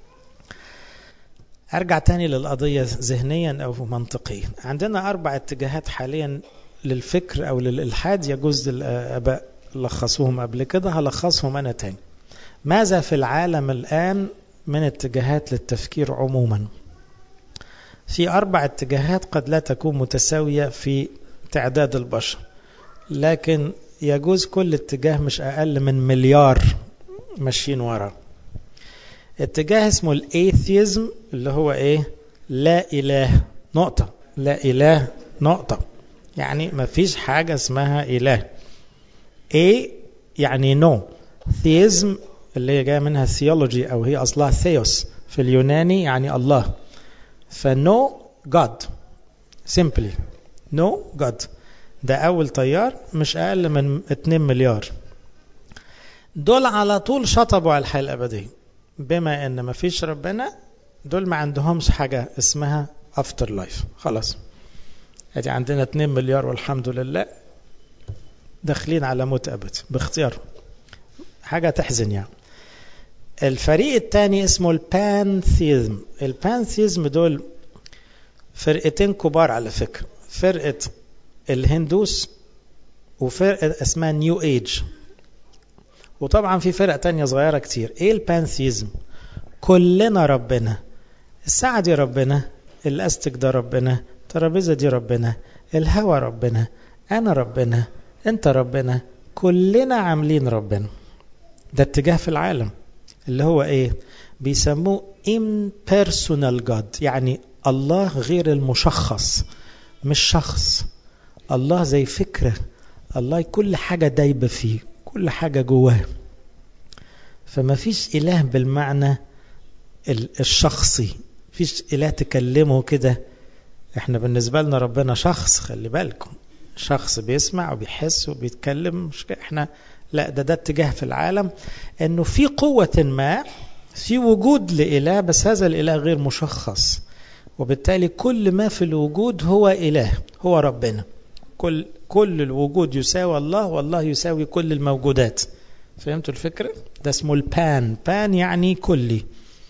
أرجع تاني للقضية ذهنيا أو منطقيا عندنا أربع اتجاهات حاليا للفكر أو للإلحاد يجوز الآباء لخصوهم قبل كده هلخصهم أنا تاني ماذا في العالم الآن من اتجاهات للتفكير عموما في أربع اتجاهات قد لا تكون متساوية في تعداد البشر لكن يجوز كل اتجاه مش أقل من مليار ماشيين ورا اتجاه اسمه الايثيزم اللي هو ايه لا اله نقطة لا اله نقطة يعني ما فيش حاجة اسمها اله ايه يعني نو ثيزم اللي هي جايه منها ثيولوجي او هي اصلها ثيوس في اليوناني يعني الله فنو جاد سيمبلي نو جاد ده اول طيار مش اقل من 2 مليار دول على طول شطبوا على الحياه الابديه بما ان ما فيش ربنا دول ما عندهمش حاجه اسمها افتر لايف خلاص ادي عندنا 2 مليار والحمد لله داخلين على موت ابد باختيار حاجه تحزن يعني الفريق الثاني اسمه البانثيزم البانثيزم دول فرقتين كبار على فكرة فرقة الهندوس وفرقة اسمها نيو ايج وطبعا في فرق تانية صغيرة كتير ايه البانثيزم كلنا ربنا الساعة دي ربنا الاستك ده ربنا الترابيزة دي ربنا الهوا ربنا انا ربنا انت ربنا كلنا عاملين ربنا ده اتجاه في العالم اللي هو ايه بيسموه impersonal God يعني الله غير المشخص مش شخص الله زي فكرة الله كل حاجة دايبة فيه كل حاجة جواه فما فيش إله بالمعنى الشخصي فيش إله تكلمه كده احنا بالنسبة لنا ربنا شخص خلي بالكم شخص بيسمع وبيحس وبيتكلم مش احنا لا ده ده اتجاه في العالم انه في قوة ما في وجود لإله بس هذا الإله غير مشخص وبالتالي كل ما في الوجود هو إله هو ربنا كل كل الوجود يساوي الله والله يساوي كل الموجودات فهمتوا الفكرة؟ ده اسمه البان بان يعني كلي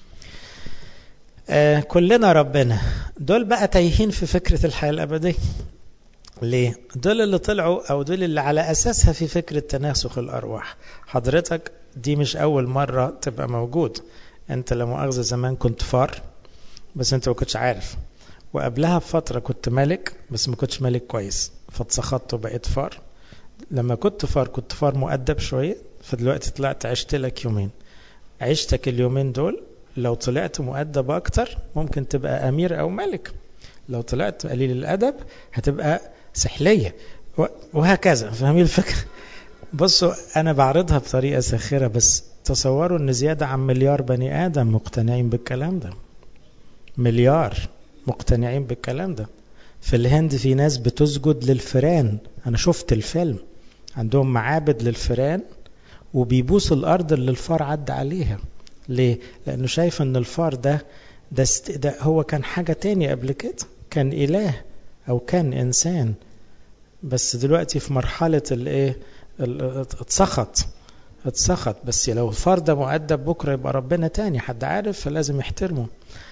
آه كلنا ربنا دول بقى تايهين في فكرة الحياة الأبدية ليه؟ دول اللي طلعوا أو دول اللي على أساسها في فكرة تناسخ الأرواح حضرتك دي مش أول مرة تبقى موجود أنت لا مؤاخذة زمان كنت فار بس أنت ما كنتش عارف وقبلها بفترة كنت ملك بس ما كنتش ملك كويس فاتسخطت وبقيت فار لما كنت فار كنت فار مؤدب شوية فدلوقتي طلعت عشت لك يومين عشتك اليومين دول لو طلعت مؤدب أكتر ممكن تبقى أمير أو ملك لو طلعت قليل الأدب هتبقى سحلية وهكذا فاهمين الفكرة بصوا أنا بعرضها بطريقة ساخرة بس تصوروا أن زيادة عن مليار بني آدم مقتنعين بالكلام ده مليار مقتنعين بالكلام ده في الهند في ناس بتسجد للفئران أنا شفت الفيلم عندهم معابد للفئران وبيبوس الأرض اللي الفار عدى عليها ليه؟ لأنه شايف أن الفار ده ده, ده هو كان حاجة تاني قبل كده كان إله أو كان إنسان بس دلوقتي في مرحلة الايه اتسخط اتسخط بس لو الفرد مؤدب بكرة يبقى ربنا تاني حد عارف فلازم يحترمه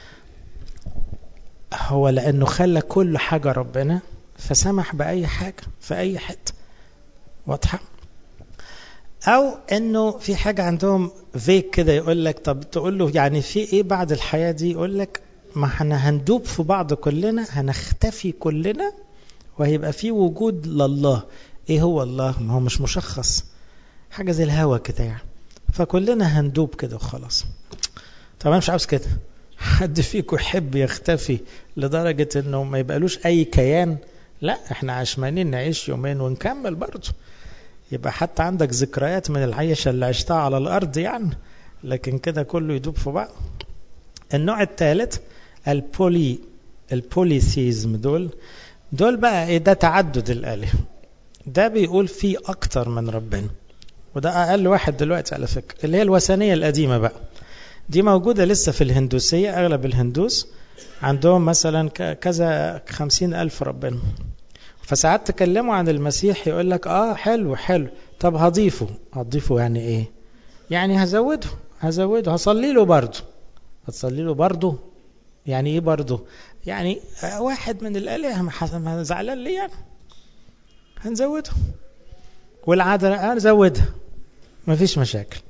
هو لأنه خلى كل حاجة ربنا فسمح بأي حاجة في أي حتة واضحة أو إنه في حاجة عندهم فيك كده يقول لك طب تقول له يعني في إيه بعد الحياة دي يقول لك ما احنا هندوب في بعض كلنا هنختفي كلنا وهيبقى في وجود لله ايه هو الله ما هو مش مشخص حاجة زي الهوا كده يعني فكلنا هندوب كده وخلاص طب انا مش عاوز كده حد فيكم يحب يختفي لدرجة انه ما يبقالوش اي كيان لا احنا عشمانين نعيش يومين ونكمل برضه يبقى حتى عندك ذكريات من العيشة اللي عشتها على الارض يعني لكن كده كله يدوب في بعض النوع الثالث البولي البوليثيزم دول دول بقى ايه ده تعدد الآلهة ده بيقول في أكتر من ربنا وده أقل واحد دلوقتي على فكرة اللي هي الوثنية القديمة بقى دي موجودة لسه في الهندوسية أغلب الهندوس عندهم مثلا كذا خمسين ألف ربنا فساعات تكلموا عن المسيح يقول لك آه حلو حلو طب هضيفه هضيفه يعني إيه يعني هزوده هزوده هصلي له برضه هتصلي له برضه يعني ايه برضه يعني واحد من الآلهة ما زعلان ليه يعني هنزوده والعذراء هنزودها مفيش مشاكل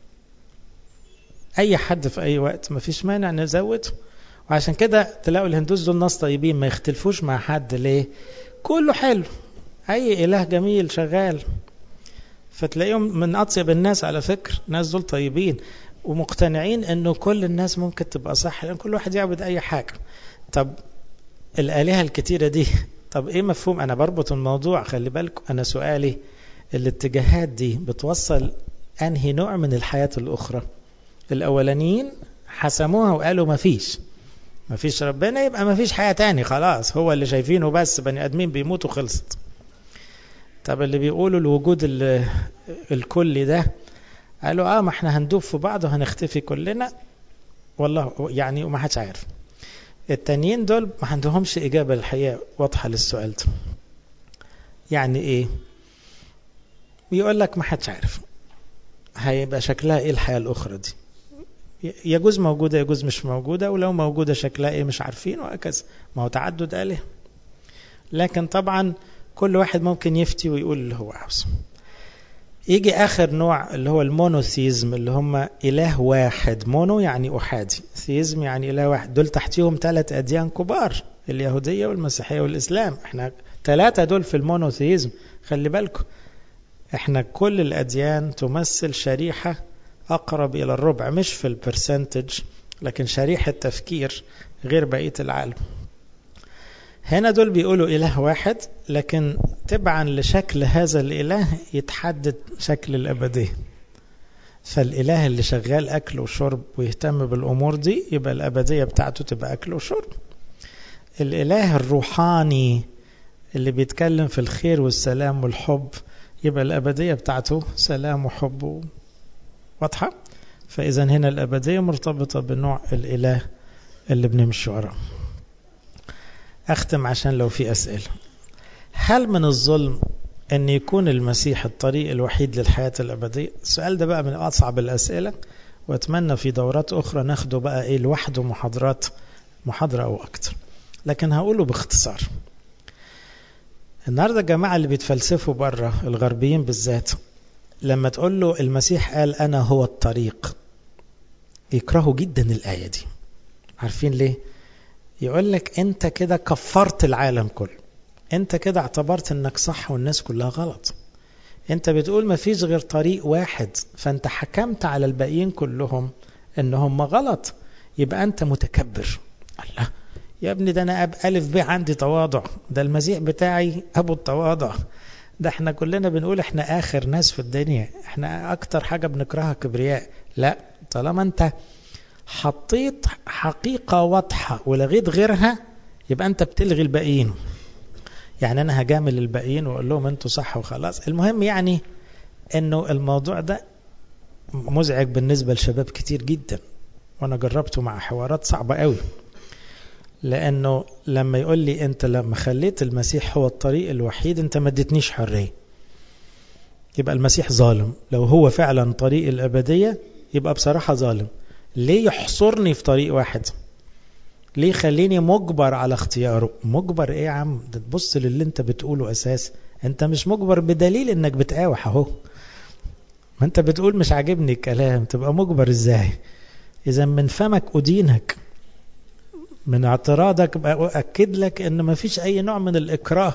اي حد في اي وقت مفيش مانع نزوده وعشان كده تلاقوا الهندوس دول ناس طيبين ما يختلفوش مع حد ليه كله حلو اي اله جميل شغال فتلاقيهم من اطيب الناس على فكر الناس دول طيبين ومقتنعين انه كل الناس ممكن تبقى صح لان كل واحد يعبد اي حاجه طب الالهه الكتيره دي طب ايه مفهوم انا بربط الموضوع خلي بالكم انا سؤالي الاتجاهات دي بتوصل انهي نوع من الحياه الاخرى الاولانيين حسموها وقالوا مفيش مفيش ربنا يبقى مفيش حياه تاني خلاص هو اللي شايفينه بس بني ادمين بيموتوا خلصت طب اللي بيقولوا الوجود الكلي ده قالوا اه ما احنا هندوب في بعض وهنختفي كلنا والله يعني وما حدش عارف التانيين دول ما عندهمش إجابة الحقيقة واضحة للسؤال ده يعني إيه بيقول لك ما حدش عارف هيبقى شكلها إيه الحياة الأخرى دي يجوز موجودة يجوز مش موجودة ولو موجودة شكلها إيه مش عارفين وهكذا ما هو تعدد آله لكن طبعا كل واحد ممكن يفتي ويقول اللي هو عاوزه يجي آخر نوع اللي هو المونوثيزم اللي هم إله واحد مونو يعني أحادي ثيزم يعني إله واحد دول تحتيهم ثلاث أديان كبار اليهودية والمسيحية والإسلام احنا ثلاثة دول في المونوثيزم خلي بالكم احنا كل الأديان تمثل شريحة أقرب إلى الربع مش في البرسنتج لكن شريحة تفكير غير بقية العالم هنا دول بيقولوا إله واحد لكن تبعا لشكل هذا الإله يتحدد شكل الأبدية فالإله اللي شغال أكل وشرب ويهتم بالأمور دي يبقى الأبدية بتاعته تبقى أكل وشرب الإله الروحاني اللي بيتكلم في الخير والسلام والحب يبقى الأبدية بتاعته سلام وحب واضحة فإذا هنا الأبدية مرتبطة بنوع الإله اللي بنمشي وراه أختم عشان لو في أسئلة هل من الظلم أن يكون المسيح الطريق الوحيد للحياة الأبدية السؤال ده بقى من أصعب الأسئلة وأتمنى في دورات أخرى ناخده بقى إيه لوحده محاضرات محاضرة أو أكتر لكن هقوله باختصار النهاردة الجماعة اللي بيتفلسفوا بره الغربيين بالذات لما تقول له المسيح قال أنا هو الطريق يكرهوا جدا الآية دي عارفين ليه؟ يقول لك انت كده كفرت العالم كله انت كده اعتبرت انك صح والناس كلها غلط انت بتقول ما فيش غير طريق واحد فانت حكمت على الباقيين كلهم ان هم غلط يبقى انت متكبر الله يا ابني ده انا أب الف ب عندي تواضع ده المسيح بتاعي ابو التواضع ده احنا كلنا بنقول احنا اخر ناس في الدنيا احنا اكتر حاجة بنكرهها كبرياء لا طالما انت حطيت حقيقة واضحة ولغيت غيرها يبقى أنت بتلغي الباقيين يعني أنا هجامل الباقيين وأقول لهم أنتوا صح وخلاص المهم يعني أنه الموضوع ده مزعج بالنسبة لشباب كتير جدا وأنا جربته مع حوارات صعبة قوي لأنه لما يقول لي أنت لما خليت المسيح هو الطريق الوحيد أنت ما اديتنيش حرية يبقى المسيح ظالم لو هو فعلا طريق الأبدية يبقى بصراحة ظالم ليه يحصرني في طريق واحد ليه خليني مجبر على اختياره مجبر ايه يا عم ده تبص للي انت بتقوله اساس انت مش مجبر بدليل انك بتقاوح اهو ما انت بتقول مش عاجبني الكلام تبقى مجبر ازاي اذا من فمك ادينك من اعتراضك بأكد لك ان ما فيش اي نوع من الاكراه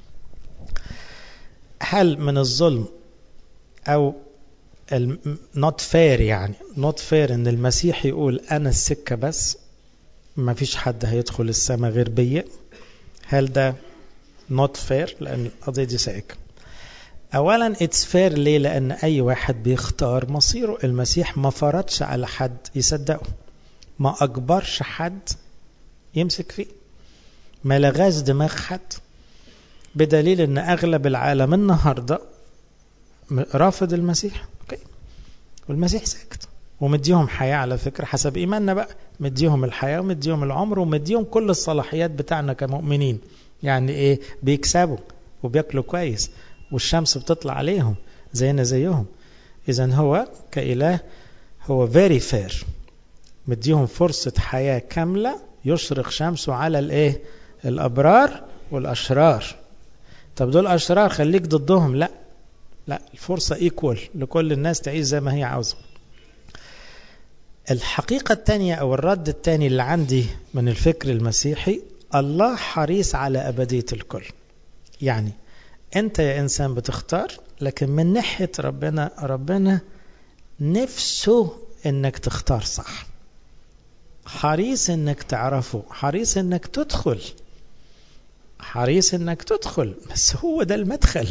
هل من الظلم او not fair يعني not fair ان المسيح يقول انا السكة بس ما فيش حد هيدخل السماء غير بيا هل ده not fair لان القضية دي سائكة اولا it's fair ليه لان اي واحد بيختار مصيره المسيح ما فرضش على حد يصدقه ما اجبرش حد يمسك فيه ما لغاش دماغ حد بدليل ان اغلب العالم النهارده رافض المسيح اوكي والمسيح ساكت ومديهم حياة على فكرة حسب إيماننا بقى مديهم الحياة ومديهم العمر ومديهم كل الصلاحيات بتاعنا كمؤمنين يعني إيه بيكسبوا وبياكلوا كويس والشمس بتطلع عليهم زينا زيهم إذا هو كإله هو very fair مديهم فرصة حياة كاملة يشرق شمسه على الإيه الأبرار والأشرار طب دول أشرار خليك ضدهم لا لا الفرصة ايكوال لكل الناس تعيش زي ما هي عاوزة الحقيقة الثانية أو الرد الثاني اللي عندي من الفكر المسيحي الله حريص على أبدية الكل يعني أنت يا إنسان بتختار لكن من ناحية ربنا ربنا نفسه إنك تختار صح حريص إنك تعرفه حريص إنك تدخل حريص إنك تدخل بس هو ده المدخل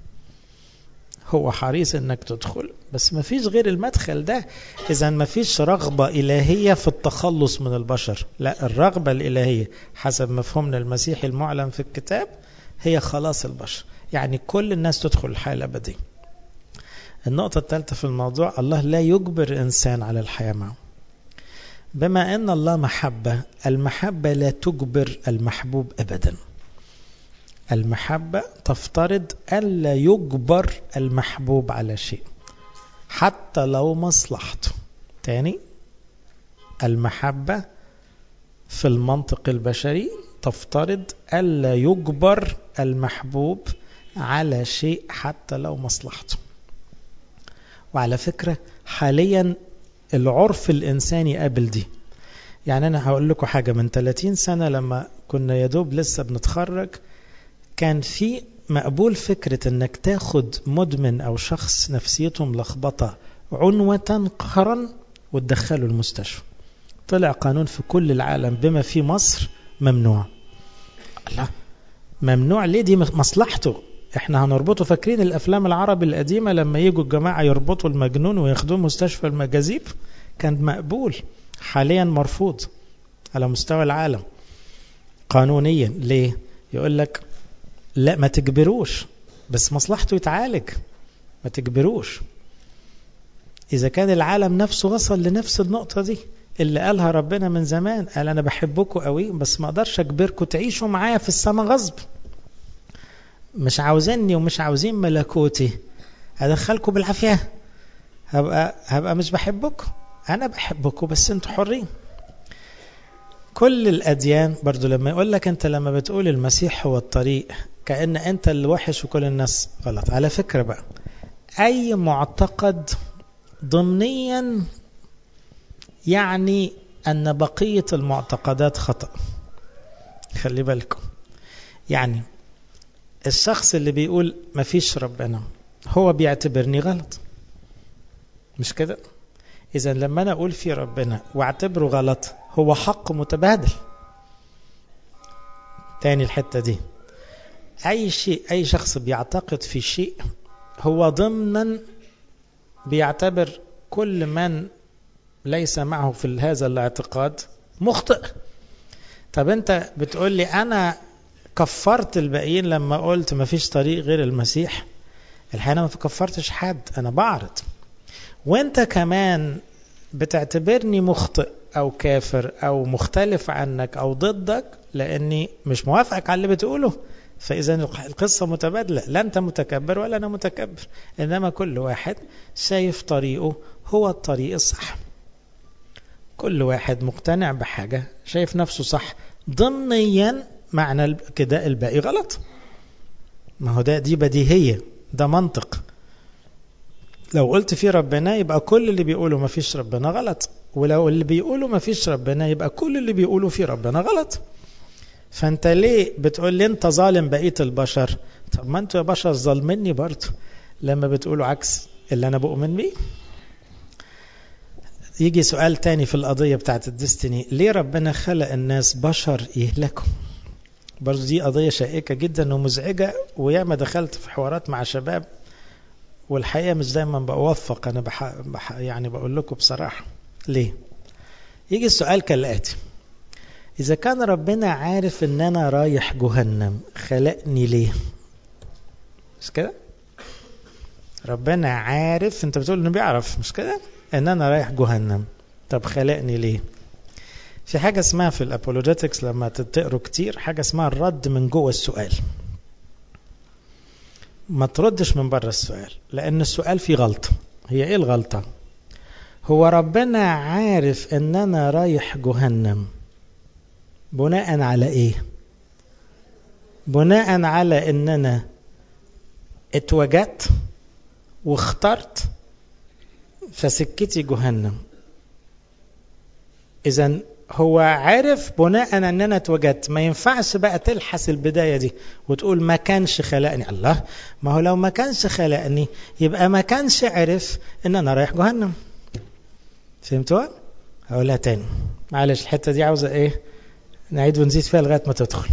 هو حريص انك تدخل بس ما فيش غير المدخل ده اذا ما فيش رغبة الهية في التخلص من البشر لا الرغبة الالهية حسب مفهومنا المسيحي المعلن في الكتاب هي خلاص البشر يعني كل الناس تدخل الحياة الابدية النقطة الثالثة في الموضوع الله لا يجبر انسان على الحياة معه بما ان الله محبة المحبة لا تجبر المحبوب ابدا المحبة تفترض ألا يجبر المحبوب على شيء حتى لو مصلحته تاني المحبة في المنطق البشري تفترض ألا يجبر المحبوب على شيء حتى لو مصلحته وعلى فكرة حاليا العرف الإنساني قابل دي يعني أنا هقول لكم حاجة من 30 سنة لما كنا يدوب لسه بنتخرج كان في مقبول فكرة انك تاخد مدمن او شخص نفسيته ملخبطة عنوة قهرا وتدخله المستشفى طلع قانون في كل العالم بما في مصر ممنوع الله ممنوع ليه دي مصلحته احنا هنربطه فاكرين الافلام العربي القديمة لما يجوا الجماعة يربطوا المجنون وياخدوه مستشفى المجازيب كان مقبول حاليا مرفوض على مستوى العالم قانونيا ليه يقول لك لا ما تجبروش بس مصلحته يتعالج ما تجبروش إذا كان العالم نفسه وصل لنفس النقطة دي اللي قالها ربنا من زمان قال أنا بحبكم قوي بس ما أقدرش أجبركم تعيشوا معايا في السماء غصب مش عاوزيني ومش عاوزين ملكوتي أدخلكم بالعافية هبقى, هبقى مش بحبكم أنا بحبكم بس أنتوا حرين كل الأديان برضو لما يقول لك أنت لما بتقول المسيح هو الطريق كأن أنت اللي وحش وكل الناس غلط على فكرة بقى أي معتقد ضمنيا يعني أن بقية المعتقدات خطأ خلي بالكم يعني الشخص اللي بيقول مفيش ربنا هو بيعتبرني غلط مش كده إذا لما أنا أقول في ربنا واعتبره غلط هو حق متبادل تاني الحتة دي أي شيء أي شخص بيعتقد في شيء هو ضمنا بيعتبر كل من ليس معه في هذا الاعتقاد مخطئ طب أنت بتقول لي أنا كفرت الباقيين لما قلت ما فيش طريق غير المسيح الحقيقة ما كفرتش حد أنا بعرض وانت كمان بتعتبرني مخطئ أو كافر أو مختلف عنك أو ضدك لأني مش موافقك على اللي بتقوله فإذا القصة متبادلة لا أنت متكبر ولا أنا متكبر إنما كل واحد شايف طريقه هو الطريق الصح كل واحد مقتنع بحاجة شايف نفسه صح ضمنيا معنى كده الباقي غلط ما هو ده دي بديهية ده منطق لو قلت في ربنا يبقى كل اللي بيقولوا ما فيش ربنا غلط ولو اللي بيقولوا ما فيش ربنا يبقى كل اللي بيقولوا في ربنا غلط فانت ليه بتقول لي انت ظالم بقيه البشر طب ما انتوا يا بشر ظالميني برضه لما بتقولوا عكس اللي انا بؤمن بيه يجي سؤال تاني في القضية بتاعت الديستني ليه ربنا خلق الناس بشر يهلكوا برضه دي قضية شائكة جدا ومزعجة وياما دخلت في حوارات مع شباب والحقيقة مش دايما بوفق أنا بح... بح... يعني بقول لكم بصراحة ليه يجي السؤال كالآتي إذا كان ربنا عارف إن أنا رايح جهنم خلقني ليه مش كده ربنا عارف أنت بتقول إنه بيعرف مش كده إن أنا رايح جهنم طب خلقني ليه في حاجة اسمها في الأبولوجيتكس لما تقروا كتير حاجة اسمها الرد من جوه السؤال ما تردش من بره السؤال لأن السؤال فيه غلطة هي إيه الغلطة هو ربنا عارف إن أنا رايح جهنم بناء على إيه بناء على إن أنا اتوجدت واخترت فسكتي جهنم إذا هو عارف بناء ان انا اتوجدت ما ينفعش بقى تلحس البدايه دي وتقول ما كانش خلقني الله ما هو لو ما كانش خلقني يبقى ما كانش عرف ان انا رايح جهنم فهمتوا هقولها تاني معلش الحته دي عاوزه ايه نعيد ونزيد فيها لغايه ما تدخل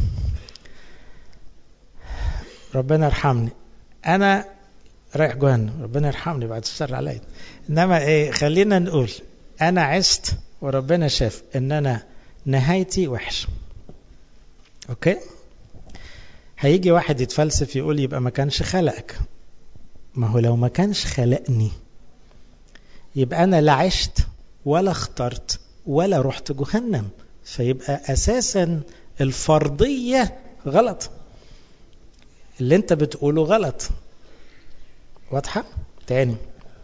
ربنا يرحمني انا رايح جهنم ربنا يرحمني بعد الشر عليا انما ايه خلينا نقول انا عشت وربنا شاف ان انا نهايتي وحش اوكي هيجي واحد يتفلسف يقول يبقى ما كانش خلقك ما هو لو ما كانش خلقني يبقى انا لا عشت ولا اخترت ولا رحت جهنم فيبقى اساسا الفرضيه غلط اللي انت بتقوله غلط واضحه تاني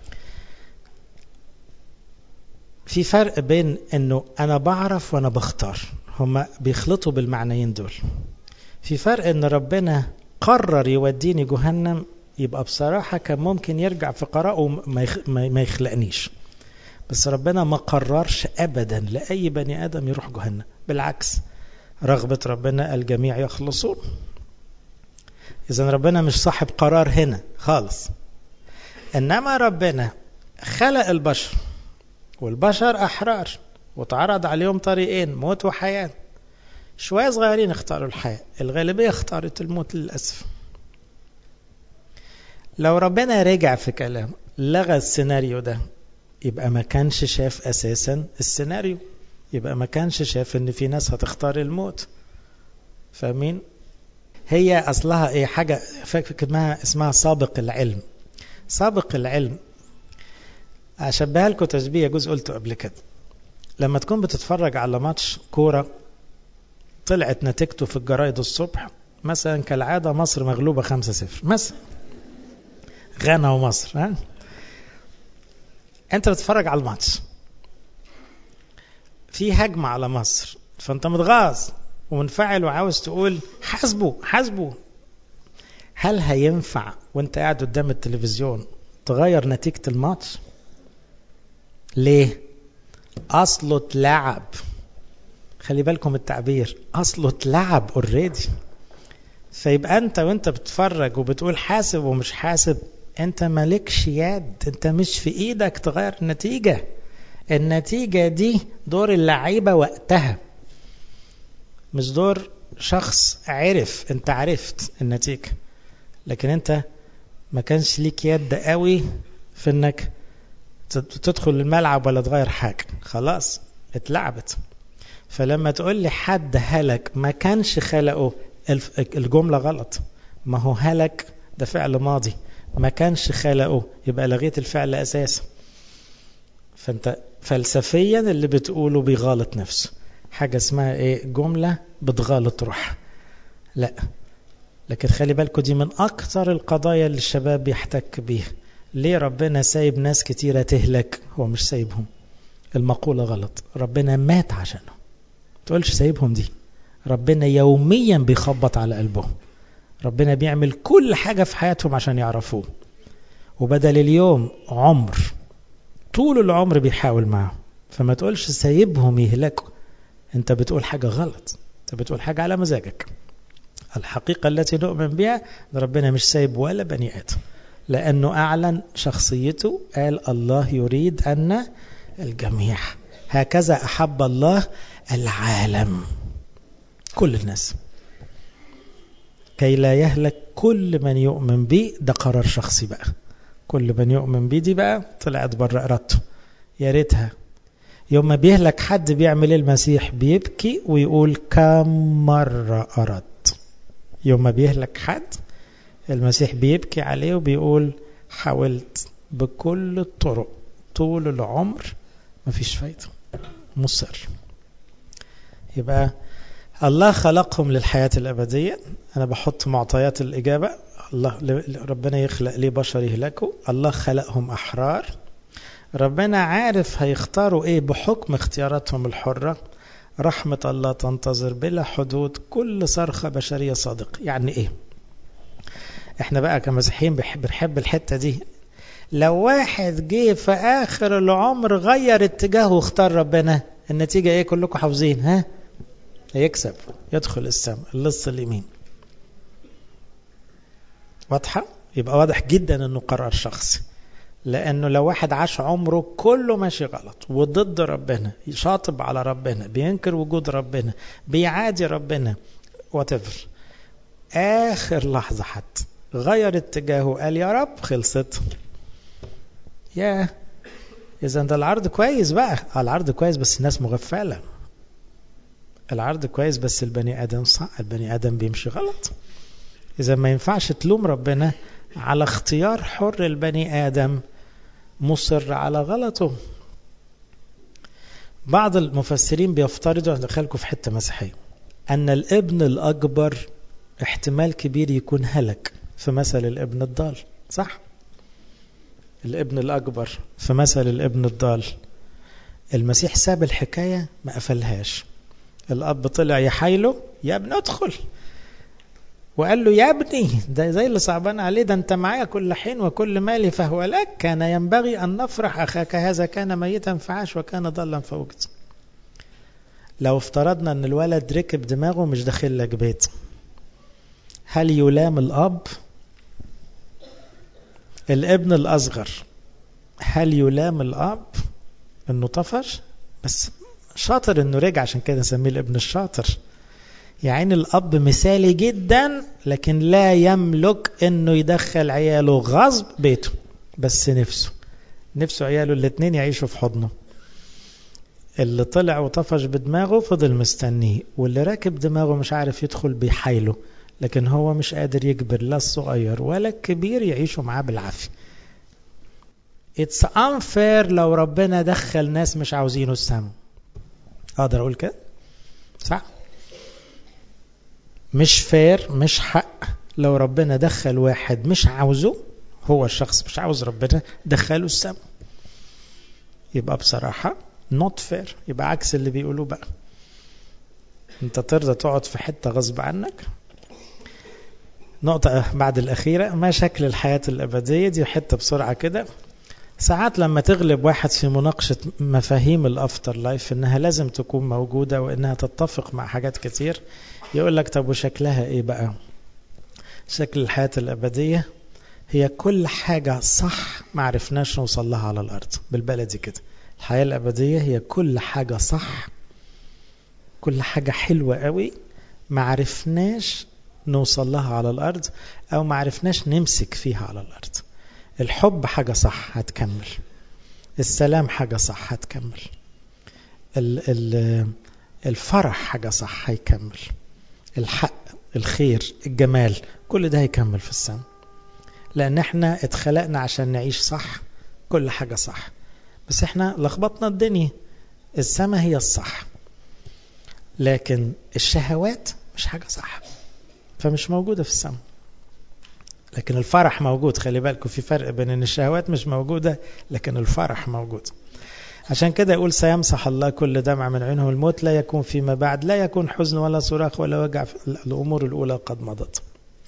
في فرق بين انه انا بعرف وانا بختار هما بيخلطوا بالمعنيين دول في فرق ان ربنا قرر يوديني جهنم يبقى بصراحة كان ممكن يرجع في قراءه ما يخلقنيش بس ربنا ما قررش ابدا لاي بني ادم يروح جهنم بالعكس رغبة ربنا الجميع يخلصون اذا ربنا مش صاحب قرار هنا خالص انما ربنا خلق البشر والبشر أحرار واتعرض عليهم طريقين موت وحياة شوية صغيرين اختاروا الحياة الغالبية اختارت الموت للأسف لو ربنا رجع في كلامه لغى السيناريو ده يبقى ما كانش شاف أساسا السيناريو يبقى ما كانش شاف ان في ناس هتختار الموت فاهمين هي اصلها ايه حاجه فاكر اسمها سابق العلم سابق العلم أشبهها لكم تشبيه جزء قلته قبل كده لما تكون بتتفرج على ماتش كورة طلعت نتيجته في الجرايد الصبح مثلا كالعادة مصر مغلوبة 5-0 مثلا غانا ومصر ها انت بتتفرج على الماتش في هجمة على مصر فانت متغاظ ومنفعل وعاوز تقول حاسبه حاسبه هل هينفع وانت قاعد قدام التلفزيون تغير نتيجة الماتش ليه اصله اتلعب خلي بالكم التعبير اصله اتلعب اوريدي فيبقى انت وانت بتتفرج وبتقول حاسب ومش حاسب انت مالكش يد انت مش في ايدك تغير النتيجة النتيجة دي دور اللعيبة وقتها مش دور شخص عرف انت عرفت النتيجة لكن انت ما كانش ليك يد قوي في انك تدخل الملعب ولا تغير حاجة خلاص اتلعبت فلما تقول لي حد هلك ما كانش خلقه الجملة غلط ما هو هلك ده فعل ماضي ما كانش خلقه يبقى لغيت الفعل أساسا فانت فلسفيا اللي بتقوله بيغالط نفسه حاجة اسمها ايه جملة بتغالط روح لا لكن خلي بالكم دي من اكتر القضايا اللي الشباب بيحتك بيها ليه ربنا سايب ناس كتيرة تهلك هو مش سايبهم المقولة غلط ربنا مات عشانهم تقولش سايبهم دي ربنا يوميا بيخبط على قلبهم ربنا بيعمل كل حاجة في حياتهم عشان يعرفوه وبدل اليوم عمر طول العمر بيحاول معهم فما تقولش سايبهم يهلكوا انت بتقول حاجة غلط انت بتقول حاجة على مزاجك الحقيقة التي نؤمن بها ربنا مش سايب ولا بني آدم لأنه أعلن شخصيته قال الله يريد أن الجميع هكذا أحب الله العالم كل الناس كي لا يهلك كل من يؤمن بي ده قرار شخصي بقى كل من يؤمن بي دي بقى طلعت بره إرادته يا ريتها يوم ما بيهلك حد بيعمل المسيح بيبكي ويقول كم مرة أردت يوم ما بيهلك حد المسيح بيبكي عليه وبيقول حاولت بكل الطرق طول العمر مفيش فايدة مصر يبقى الله خلقهم للحياة الأبدية أنا بحط معطيات الإجابة الله ربنا يخلق ليه بشر يهلكوا الله خلقهم أحرار ربنا عارف هيختاروا إيه بحكم اختياراتهم الحرة رحمة الله تنتظر بلا حدود كل صرخة بشرية صادق يعني إيه احنا بقى كمسيحيين بنحب الحتة دي لو واحد جه في آخر العمر غير اتجاهه واختار ربنا النتيجة ايه كلكم حافظين ها يكسب يدخل السماء اللص اليمين واضحة يبقى واضح جدا انه قرار شخصي لانه لو واحد عاش عمره كله ماشي غلط وضد ربنا شاطب على ربنا بينكر وجود ربنا بيعادي ربنا whatever اخر لحظة حتى غير اتجاهه قال يا رب خلصت يا اذا ده العرض كويس بقى العرض كويس بس الناس مغفله العرض كويس بس البني ادم صح البني ادم بيمشي غلط اذا ما ينفعش تلوم ربنا على اختيار حر البني ادم مصر على غلطه بعض المفسرين بيفترضوا ادخلكم في حته مسيحيه ان الابن الاكبر احتمال كبير يكون هلك في مثل الابن الضال صح الابن الأكبر في مثل الابن الضال المسيح ساب الحكاية ما قفلهاش الأب طلع يحايله يا ابن ادخل وقال له يا ابني ده زي اللي صعبان عليه ده انت معايا كل حين وكل مالي فهو لك كان ينبغي أن نفرح أخاك هذا كان ميتا فعاش وكان ضلا فوجد لو افترضنا ان الولد ركب دماغه مش داخل لك بيت هل يلام الأب الابن الأصغر هل يلام الأب انه طفش بس شاطر انه رجع عشان كده نسميه الابن الشاطر يعني الأب مثالي جدا لكن لا يملك انه يدخل عياله غصب بيته بس نفسه نفسه عياله الاثنين يعيشوا في حضنه اللي طلع وطفش بدماغه فضل مستنيه واللي راكب دماغه مش عارف يدخل بيحايله لكن هو مش قادر يجبر لا الصغير ولا الكبير يعيشوا معاه بالعافية It's unfair لو ربنا دخل ناس مش عاوزينه السما اقدر اقول كده صح مش فير مش حق لو ربنا دخل واحد مش عاوزه هو الشخص مش عاوز ربنا دخله السما يبقى بصراحة not fair يبقى عكس اللي بيقولوه بقى انت ترضى تقعد في حتة غصب عنك نقطة بعد الأخيرة ما شكل الحياة الأبدية دي حتة بسرعة كده ساعات لما تغلب واحد في مناقشة مفاهيم الأفتر لايف إنها لازم تكون موجودة وإنها تتفق مع حاجات كتير يقول لك طب وشكلها إيه بقى شكل الحياة الأبدية هي كل حاجة صح ما عرفناش نوصل لها على الأرض بالبلدي كده الحياة الأبدية هي كل حاجة صح كل حاجة حلوة قوي ما عرفناش نوصل لها على الأرض أو ما عرفناش نمسك فيها على الأرض الحب حاجة صح هتكمل السلام حاجة صح هتكمل ال ال الفرح حاجة صح هيكمل الحق الخير الجمال كل ده هيكمل في السماء لأن احنا اتخلقنا عشان نعيش صح كل حاجة صح بس احنا لخبطنا الدنيا السماء هي الصح لكن الشهوات مش حاجة صح فمش موجودة في السماء لكن الفرح موجود خلي بالكم في فرق بين ان الشهوات مش موجودة لكن الفرح موجود عشان كده يقول سيمسح الله كل دمع من عينه الموت لا يكون فيما بعد لا يكون حزن ولا صراخ ولا وجع الأمور الأولى قد مضت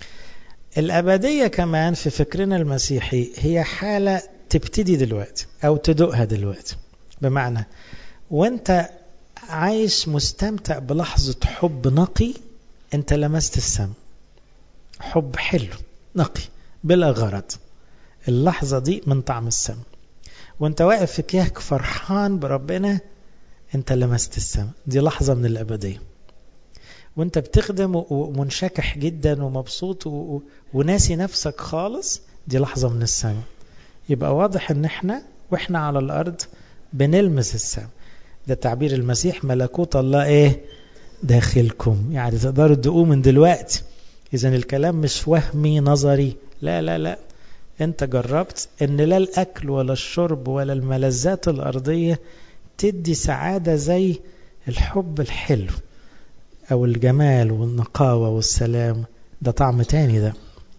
الأبدية كمان في فكرنا المسيحي هي حالة تبتدي دلوقتي أو تدوقها دلوقتي بمعنى وانت عايش مستمتع بلحظة حب نقي انت لمست السم حب حلو نقي بلا غرض اللحظة دي من طعم السم وانت واقف في كيهك فرحان بربنا انت لمست السماء دي لحظة من الأبدية وانت بتخدم ومنشكح جدا ومبسوط وناسي نفسك خالص دي لحظة من السماء يبقى واضح ان احنا واحنا على الارض بنلمس السماء ده تعبير المسيح ملكوت الله ايه داخلكم يعني تقدروا تدقوه من دلوقتي اذا الكلام مش وهمي نظري لا لا لا انت جربت ان لا الاكل ولا الشرب ولا الملذات الارضية تدي سعادة زي الحب الحلو او الجمال والنقاوة والسلام ده طعم تاني ده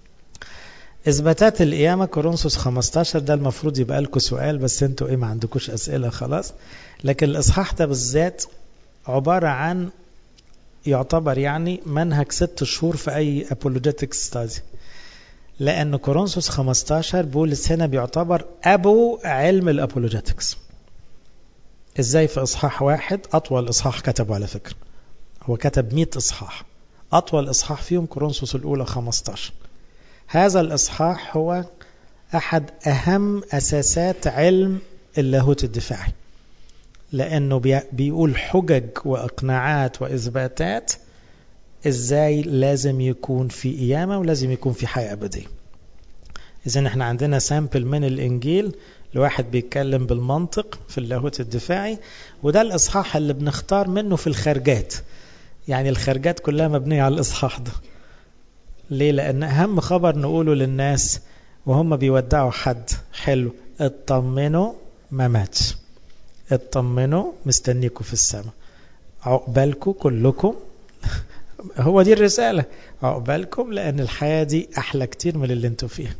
اثباتات القيامة كورنثوس 15 ده المفروض يبقى لكم سؤال بس انتوا ايه ما عندكوش اسئلة خلاص لكن الاصحاح ده بالذات عبارة عن يعتبر يعني منهج ست شهور في اي apologetic study لأن كورنثوس 15 بولس هنا بيعتبر أبو علم الأبولوجيتكس إزاي في إصحاح واحد أطول إصحاح كتبه على فكرة هو كتب 100 إصحاح أطول إصحاح فيهم كورنثوس الأولى 15 هذا الإصحاح هو أحد أهم أساسات علم اللاهوت الدفاعي لأنه بيقول حجج وإقناعات وإثباتات ازاي لازم يكون في قيامة ولازم يكون في حياة أبدية إذا احنا عندنا سامبل من الإنجيل لواحد بيتكلم بالمنطق في اللاهوت الدفاعي وده الإصحاح اللي بنختار منه في الخارجات يعني الخارجات كلها مبنية على الإصحاح ده ليه؟ لأن أهم خبر نقوله للناس وهم بيودعوا حد حلو اطمنوا ما ماتش اطمنوا مستنيكوا في السماء عقبالكم كلكم هو دي الرسالة عقبالكم لأن الحياة دي أحلى كتير من اللي انتوا فيها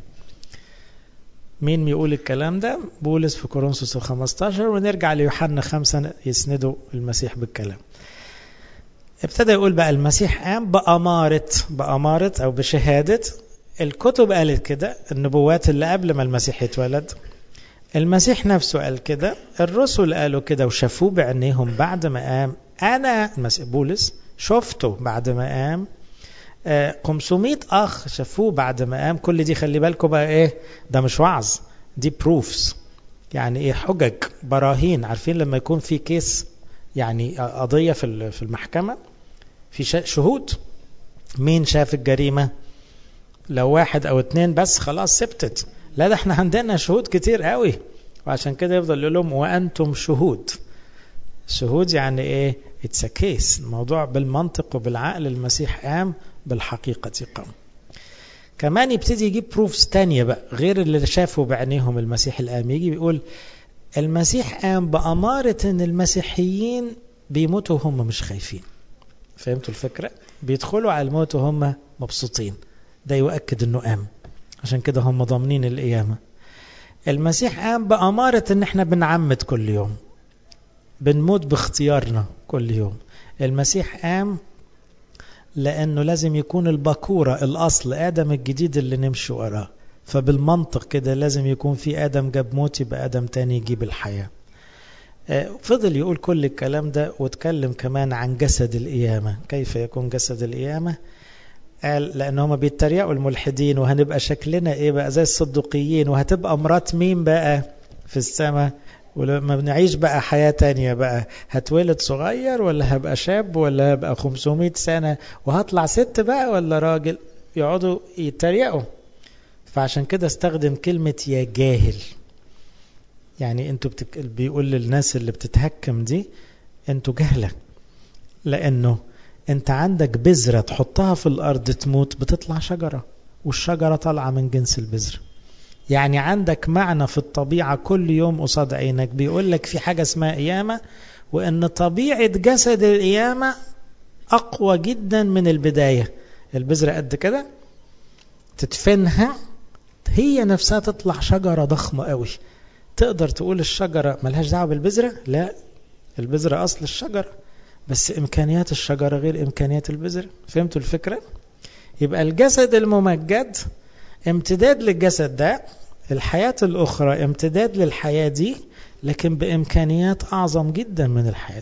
مين بيقول الكلام ده بولس في كورنثوس 15 ونرجع ليوحنا 5 يسندوا المسيح بالكلام ابتدى يقول بقى المسيح قام بأمارة بأمارة أو بشهادة الكتب قالت كده النبوات اللي قبل ما المسيح يتولد المسيح نفسه قال كده الرسل قالوا كده وشافوه بعينيهم بعد ما قام أنا المسيح بولس شفته بعد ما قام 500 اخ شافوه بعد ما قام كل دي خلي بالكم بقى ايه ده مش وعظ دي بروفز يعني ايه حجج براهين عارفين لما يكون في كيس يعني قضيه في في المحكمه في شهود مين شاف الجريمه لو واحد او اتنين بس خلاص سبتت لا ده احنا عندنا شهود كتير قوي وعشان كده يفضل يقول لهم وانتم شهود شهود يعني ايه اتس كيس الموضوع بالمنطق وبالعقل المسيح قام بالحقيقة قام كمان يبتدي يجيب بروفز تانية بقى غير اللي شافوا بعينيهم المسيح القام يجي بيقول المسيح قام بأمارة ان المسيحيين بيموتوا وهم مش خايفين فهمتوا الفكرة بيدخلوا على الموت وهم مبسوطين ده يؤكد انه قام عشان كده هم ضامنين القيامة المسيح قام بأمارة ان احنا بنعمد كل يوم بنموت باختيارنا كل يوم المسيح قام لأنه لازم يكون البكورة الأصل آدم الجديد اللي نمشي وراه فبالمنطق كده لازم يكون في آدم جاب موت يبقى آدم تاني يجيب الحياة فضل يقول كل الكلام ده واتكلم كمان عن جسد القيامة كيف يكون جسد القيامة قال لأن هم بيتريقوا الملحدين وهنبقى شكلنا إيه بقى زي الصدقيين وهتبقى مرات مين بقى في السماء ولما بنعيش بقى حياة تانية بقى هتولد صغير ولا هبقى شاب ولا هبقى 500 سنة وهطلع ست بقى ولا راجل يقعدوا يتريقوا فعشان كده استخدم كلمة يا جاهل يعني انتوا بتك... بيقول للناس اللي بتتهكم دي انتوا جهلة لانه انت عندك بذرة تحطها في الارض تموت بتطلع شجرة والشجرة طالعة من جنس البذرة يعني عندك معنى في الطبيعة كل يوم قصاد عينك بيقول لك في حاجة اسمها قيامة وأن طبيعة جسد القيامة أقوى جدا من البداية البذرة قد كده تدفنها هي نفسها تطلع شجرة ضخمة قوي تقدر تقول الشجرة ملهاش دعوة بالبذرة لا البذرة أصل الشجرة بس إمكانيات الشجرة غير إمكانيات البذرة فهمتوا الفكرة؟ يبقى الجسد الممجد امتداد للجسد ده الحياة الأخرى امتداد للحياة دي لكن بإمكانيات أعظم جدا من الحياة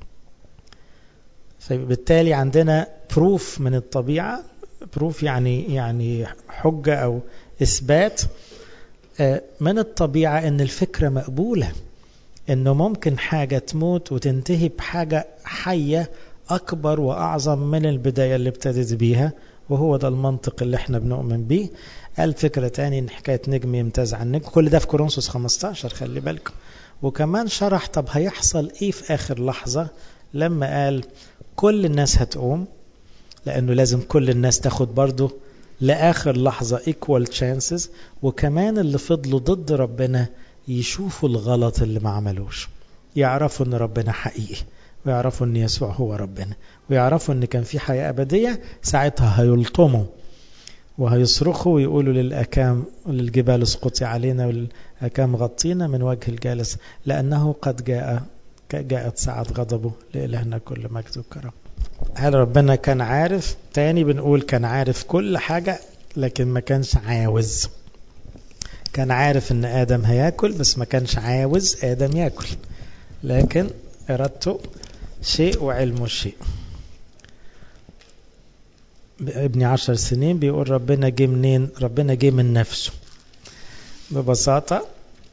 فبالتالي عندنا بروف من الطبيعة بروف يعني يعني حجة أو إثبات من الطبيعة أن الفكرة مقبولة أنه ممكن حاجة تموت وتنتهي بحاجة حية أكبر وأعظم من البداية اللي ابتدت بيها وهو ده المنطق اللي احنا بنؤمن بيه قال فكرة تاني ان حكاية نجم يمتاز عن نجم كل ده في كورنثوس 15 خلي بالكم وكمان شرح طب هيحصل ايه في اخر لحظة لما قال كل الناس هتقوم لانه لازم كل الناس تاخد برضه لاخر لحظة equal chances وكمان اللي فضلوا ضد ربنا يشوفوا الغلط اللي ما عملوش يعرفوا ان ربنا حقيقي ويعرفوا ان يسوع هو ربنا ويعرفوا ان كان في حياة ابدية ساعتها هيلطموا وهيصرخوا ويقولوا للأكام للجبال اسقطي علينا والأكام غطينا من وجه الجالس لأنه قد جاء جاءت ساعة غضبه لإلهنا كل مجد وكرم هل ربنا كان عارف تاني بنقول كان عارف كل حاجة لكن ما كانش عاوز كان عارف ان آدم هياكل بس ما كانش عاوز آدم ياكل لكن إرادته شيء وعلمه شيء ابني عشر سنين بيقول ربنا جه منين ربنا جه من نفسه ببساطة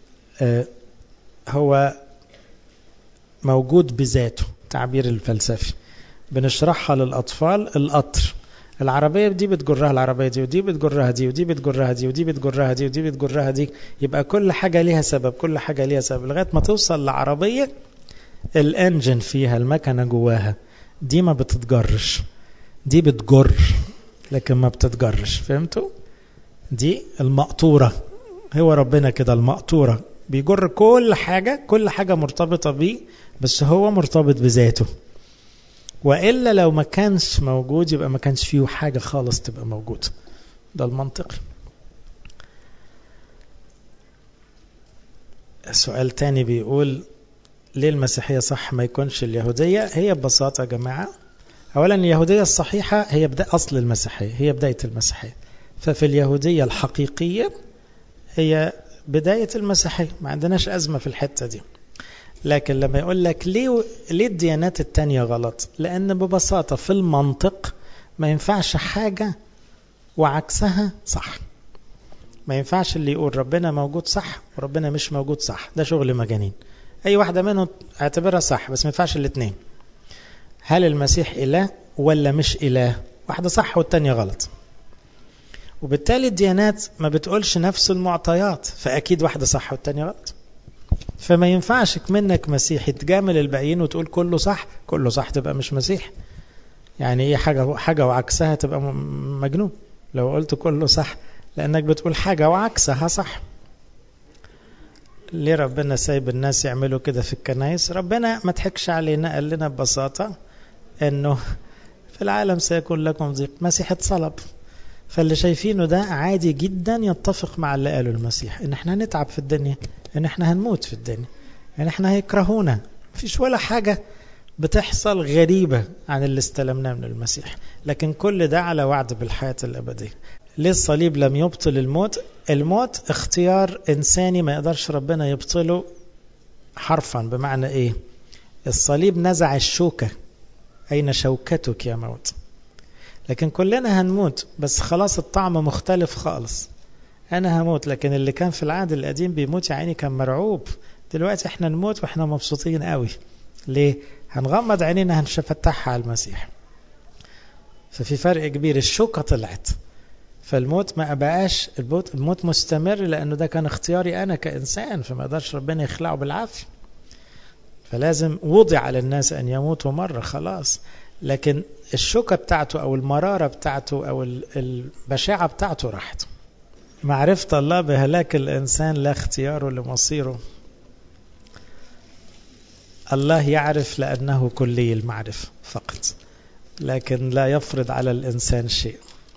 هو موجود بذاته تعبير الفلسفي بنشرحها للأطفال القطر العربية دي بتجرها العربية دي ودي بتجرها دي ودي بتجرها دي ودي بتجرها دي ودي بتجرها دي يبقى كل حاجة ليها سبب كل حاجة ليها سبب لغاية ما توصل لعربية الانجن فيها المكنة جواها دي ما بتتجرش دي بتجر لكن ما بتتجرش فهمتوا دي المقطورة هو ربنا كده المقطورة بيجر كل حاجة كل حاجة مرتبطة بيه بس هو مرتبط بذاته وإلا لو ما كانش موجود يبقى ما كانش فيه حاجة خالص تبقى موجود ده المنطق السؤال تاني بيقول ليه المسيحية صح ما يكونش اليهودية هي ببساطة يا جماعة أولا اليهودية الصحيحة هي بدأ أصل المسيحية هي بداية المسيحية ففي اليهودية الحقيقية هي بداية المسيحية ما عندناش أزمة في الحتة دي لكن لما يقول لك ليه, ليه الديانات التانية غلط لأن ببساطة في المنطق ما ينفعش حاجة وعكسها صح ما ينفعش اللي يقول ربنا موجود صح وربنا مش موجود صح ده شغل مجانين أي واحدة منهم اعتبرها صح بس ما ينفعش الاثنين هل المسيح إله ولا مش إله واحدة صح والتانية غلط وبالتالي الديانات ما بتقولش نفس المعطيات فأكيد واحدة صح والتانية غلط فما ينفعش منك مسيحي تجامل الباقيين وتقول كله صح كله صح تبقى مش مسيح يعني ايه حاجة حاجة وعكسها تبقى مجنون لو قلت كله صح لأنك بتقول حاجة وعكسها صح ليه ربنا سايب الناس يعملوا كده في الكنائس ربنا ما تحكش علينا قال لنا ببساطة انه في العالم سيكون لكم ضيق مسيح اتصلب فاللي شايفينه ده عادي جدا يتفق مع اللي قاله المسيح ان احنا هنتعب في الدنيا ان احنا هنموت في الدنيا ان احنا هيكرهونا مفيش ولا حاجة بتحصل غريبة عن اللي استلمناه من المسيح لكن كل ده على وعد بالحياة الأبدية ليه الصليب لم يبطل الموت الموت اختيار إنساني ما يقدرش ربنا يبطله حرفا بمعنى إيه الصليب نزع الشوكة أين شوكتك يا موت لكن كلنا هنموت بس خلاص الطعم مختلف خالص أنا هموت لكن اللي كان في العهد القديم بيموت يا عيني كان مرعوب دلوقتي احنا نموت واحنا مبسوطين قوي ليه هنغمض عينينا هنفتحها على المسيح ففي فرق كبير الشوكة طلعت فالموت ما بقاش الموت, الموت مستمر لأنه ده كان اختياري أنا كإنسان فما يقدرش ربنا يخلعه بالعافية فلازم وضع للناس أن يموتوا مرة خلاص لكن الشوكة بتاعته أو المرارة بتاعته أو البشاعة بتاعته راحت معرفة الله بهلاك الإنسان لا اختياره لمصيره الله يعرف لأنه كلي المعرفة فقط لكن لا يفرض على الإنسان شيء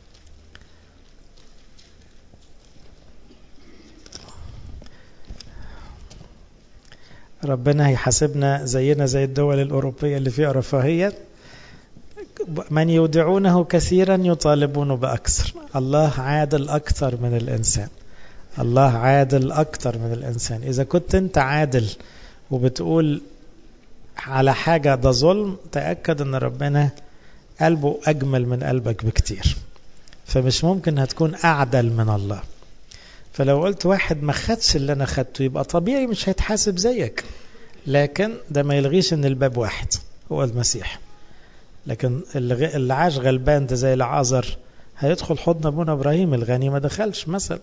ربنا هيحاسبنا زينا زي الدول الأوروبية اللي فيها رفاهية من يودعونه كثيرا يطالبون بأكثر الله عادل أكثر من الإنسان الله عادل أكثر من الإنسان إذا كنت أنت عادل وبتقول على حاجة ده ظلم تأكد أن ربنا قلبه أجمل من قلبك بكتير فمش ممكن هتكون أعدل من الله فلو قلت واحد ما خدش اللي أنا خدته يبقى طبيعي مش هيتحاسب زيك لكن ده ما يلغيش أن الباب واحد هو المسيح لكن اللي عاش غلبان ده زي العازر هيدخل حضن ابونا ابراهيم الغني ما دخلش مثلا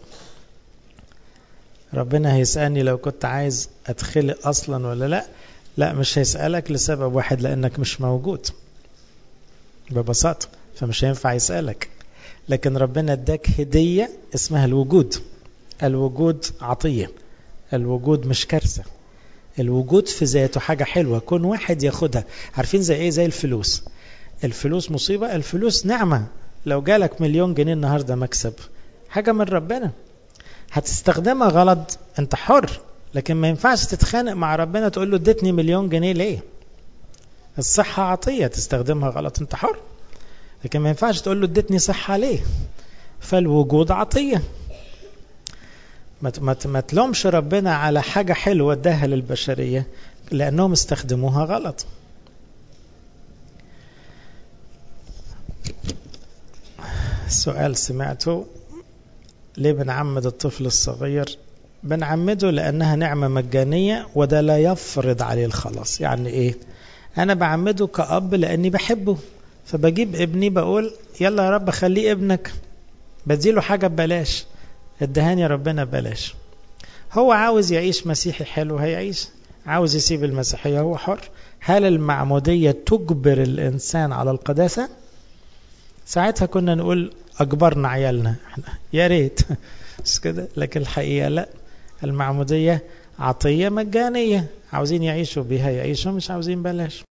ربنا هيسألني لو كنت عايز اتخلق اصلا ولا لا لا مش هيسألك لسبب واحد لانك مش موجود ببساطة فمش هينفع يسألك لكن ربنا اداك هدية اسمها الوجود الوجود عطية الوجود مش كارثة الوجود في ذاته حاجة حلوة كون واحد ياخدها عارفين زي ايه زي الفلوس الفلوس مصيبة الفلوس نعمة لو جالك مليون جنيه النهاردة مكسب حاجة من ربنا هتستخدمها غلط انت حر لكن ما ينفعش تتخانق مع ربنا تقول له اديتني مليون جنيه ليه الصحة عطية تستخدمها غلط انت حر لكن ما ينفعش تقول له اديتني صحة ليه فالوجود عطية ما ما تلومش ربنا على حاجة حلوة اداها للبشرية لأنهم استخدموها غلط سؤال سمعته ليه بنعمد الطفل الصغير بنعمده لأنها نعمة مجانية وده لا يفرض عليه الخلاص يعني إيه أنا بعمده كأب لأني بحبه فبجيب ابني بقول يلا يا رب خليه ابنك بديله حاجة ببلاش ادهاني ربنا ببلاش هو عاوز يعيش مسيحي حلو هيعيش عاوز يسيب المسيحية هو حر هل المعمودية تجبر الإنسان على القداسة ساعتها كنا نقول أجبرنا عيالنا يا ريت مش كده لكن الحقيقة لا المعمودية عطية مجانية عاوزين يعيشوا بها يعيشوا مش عاوزين بلاش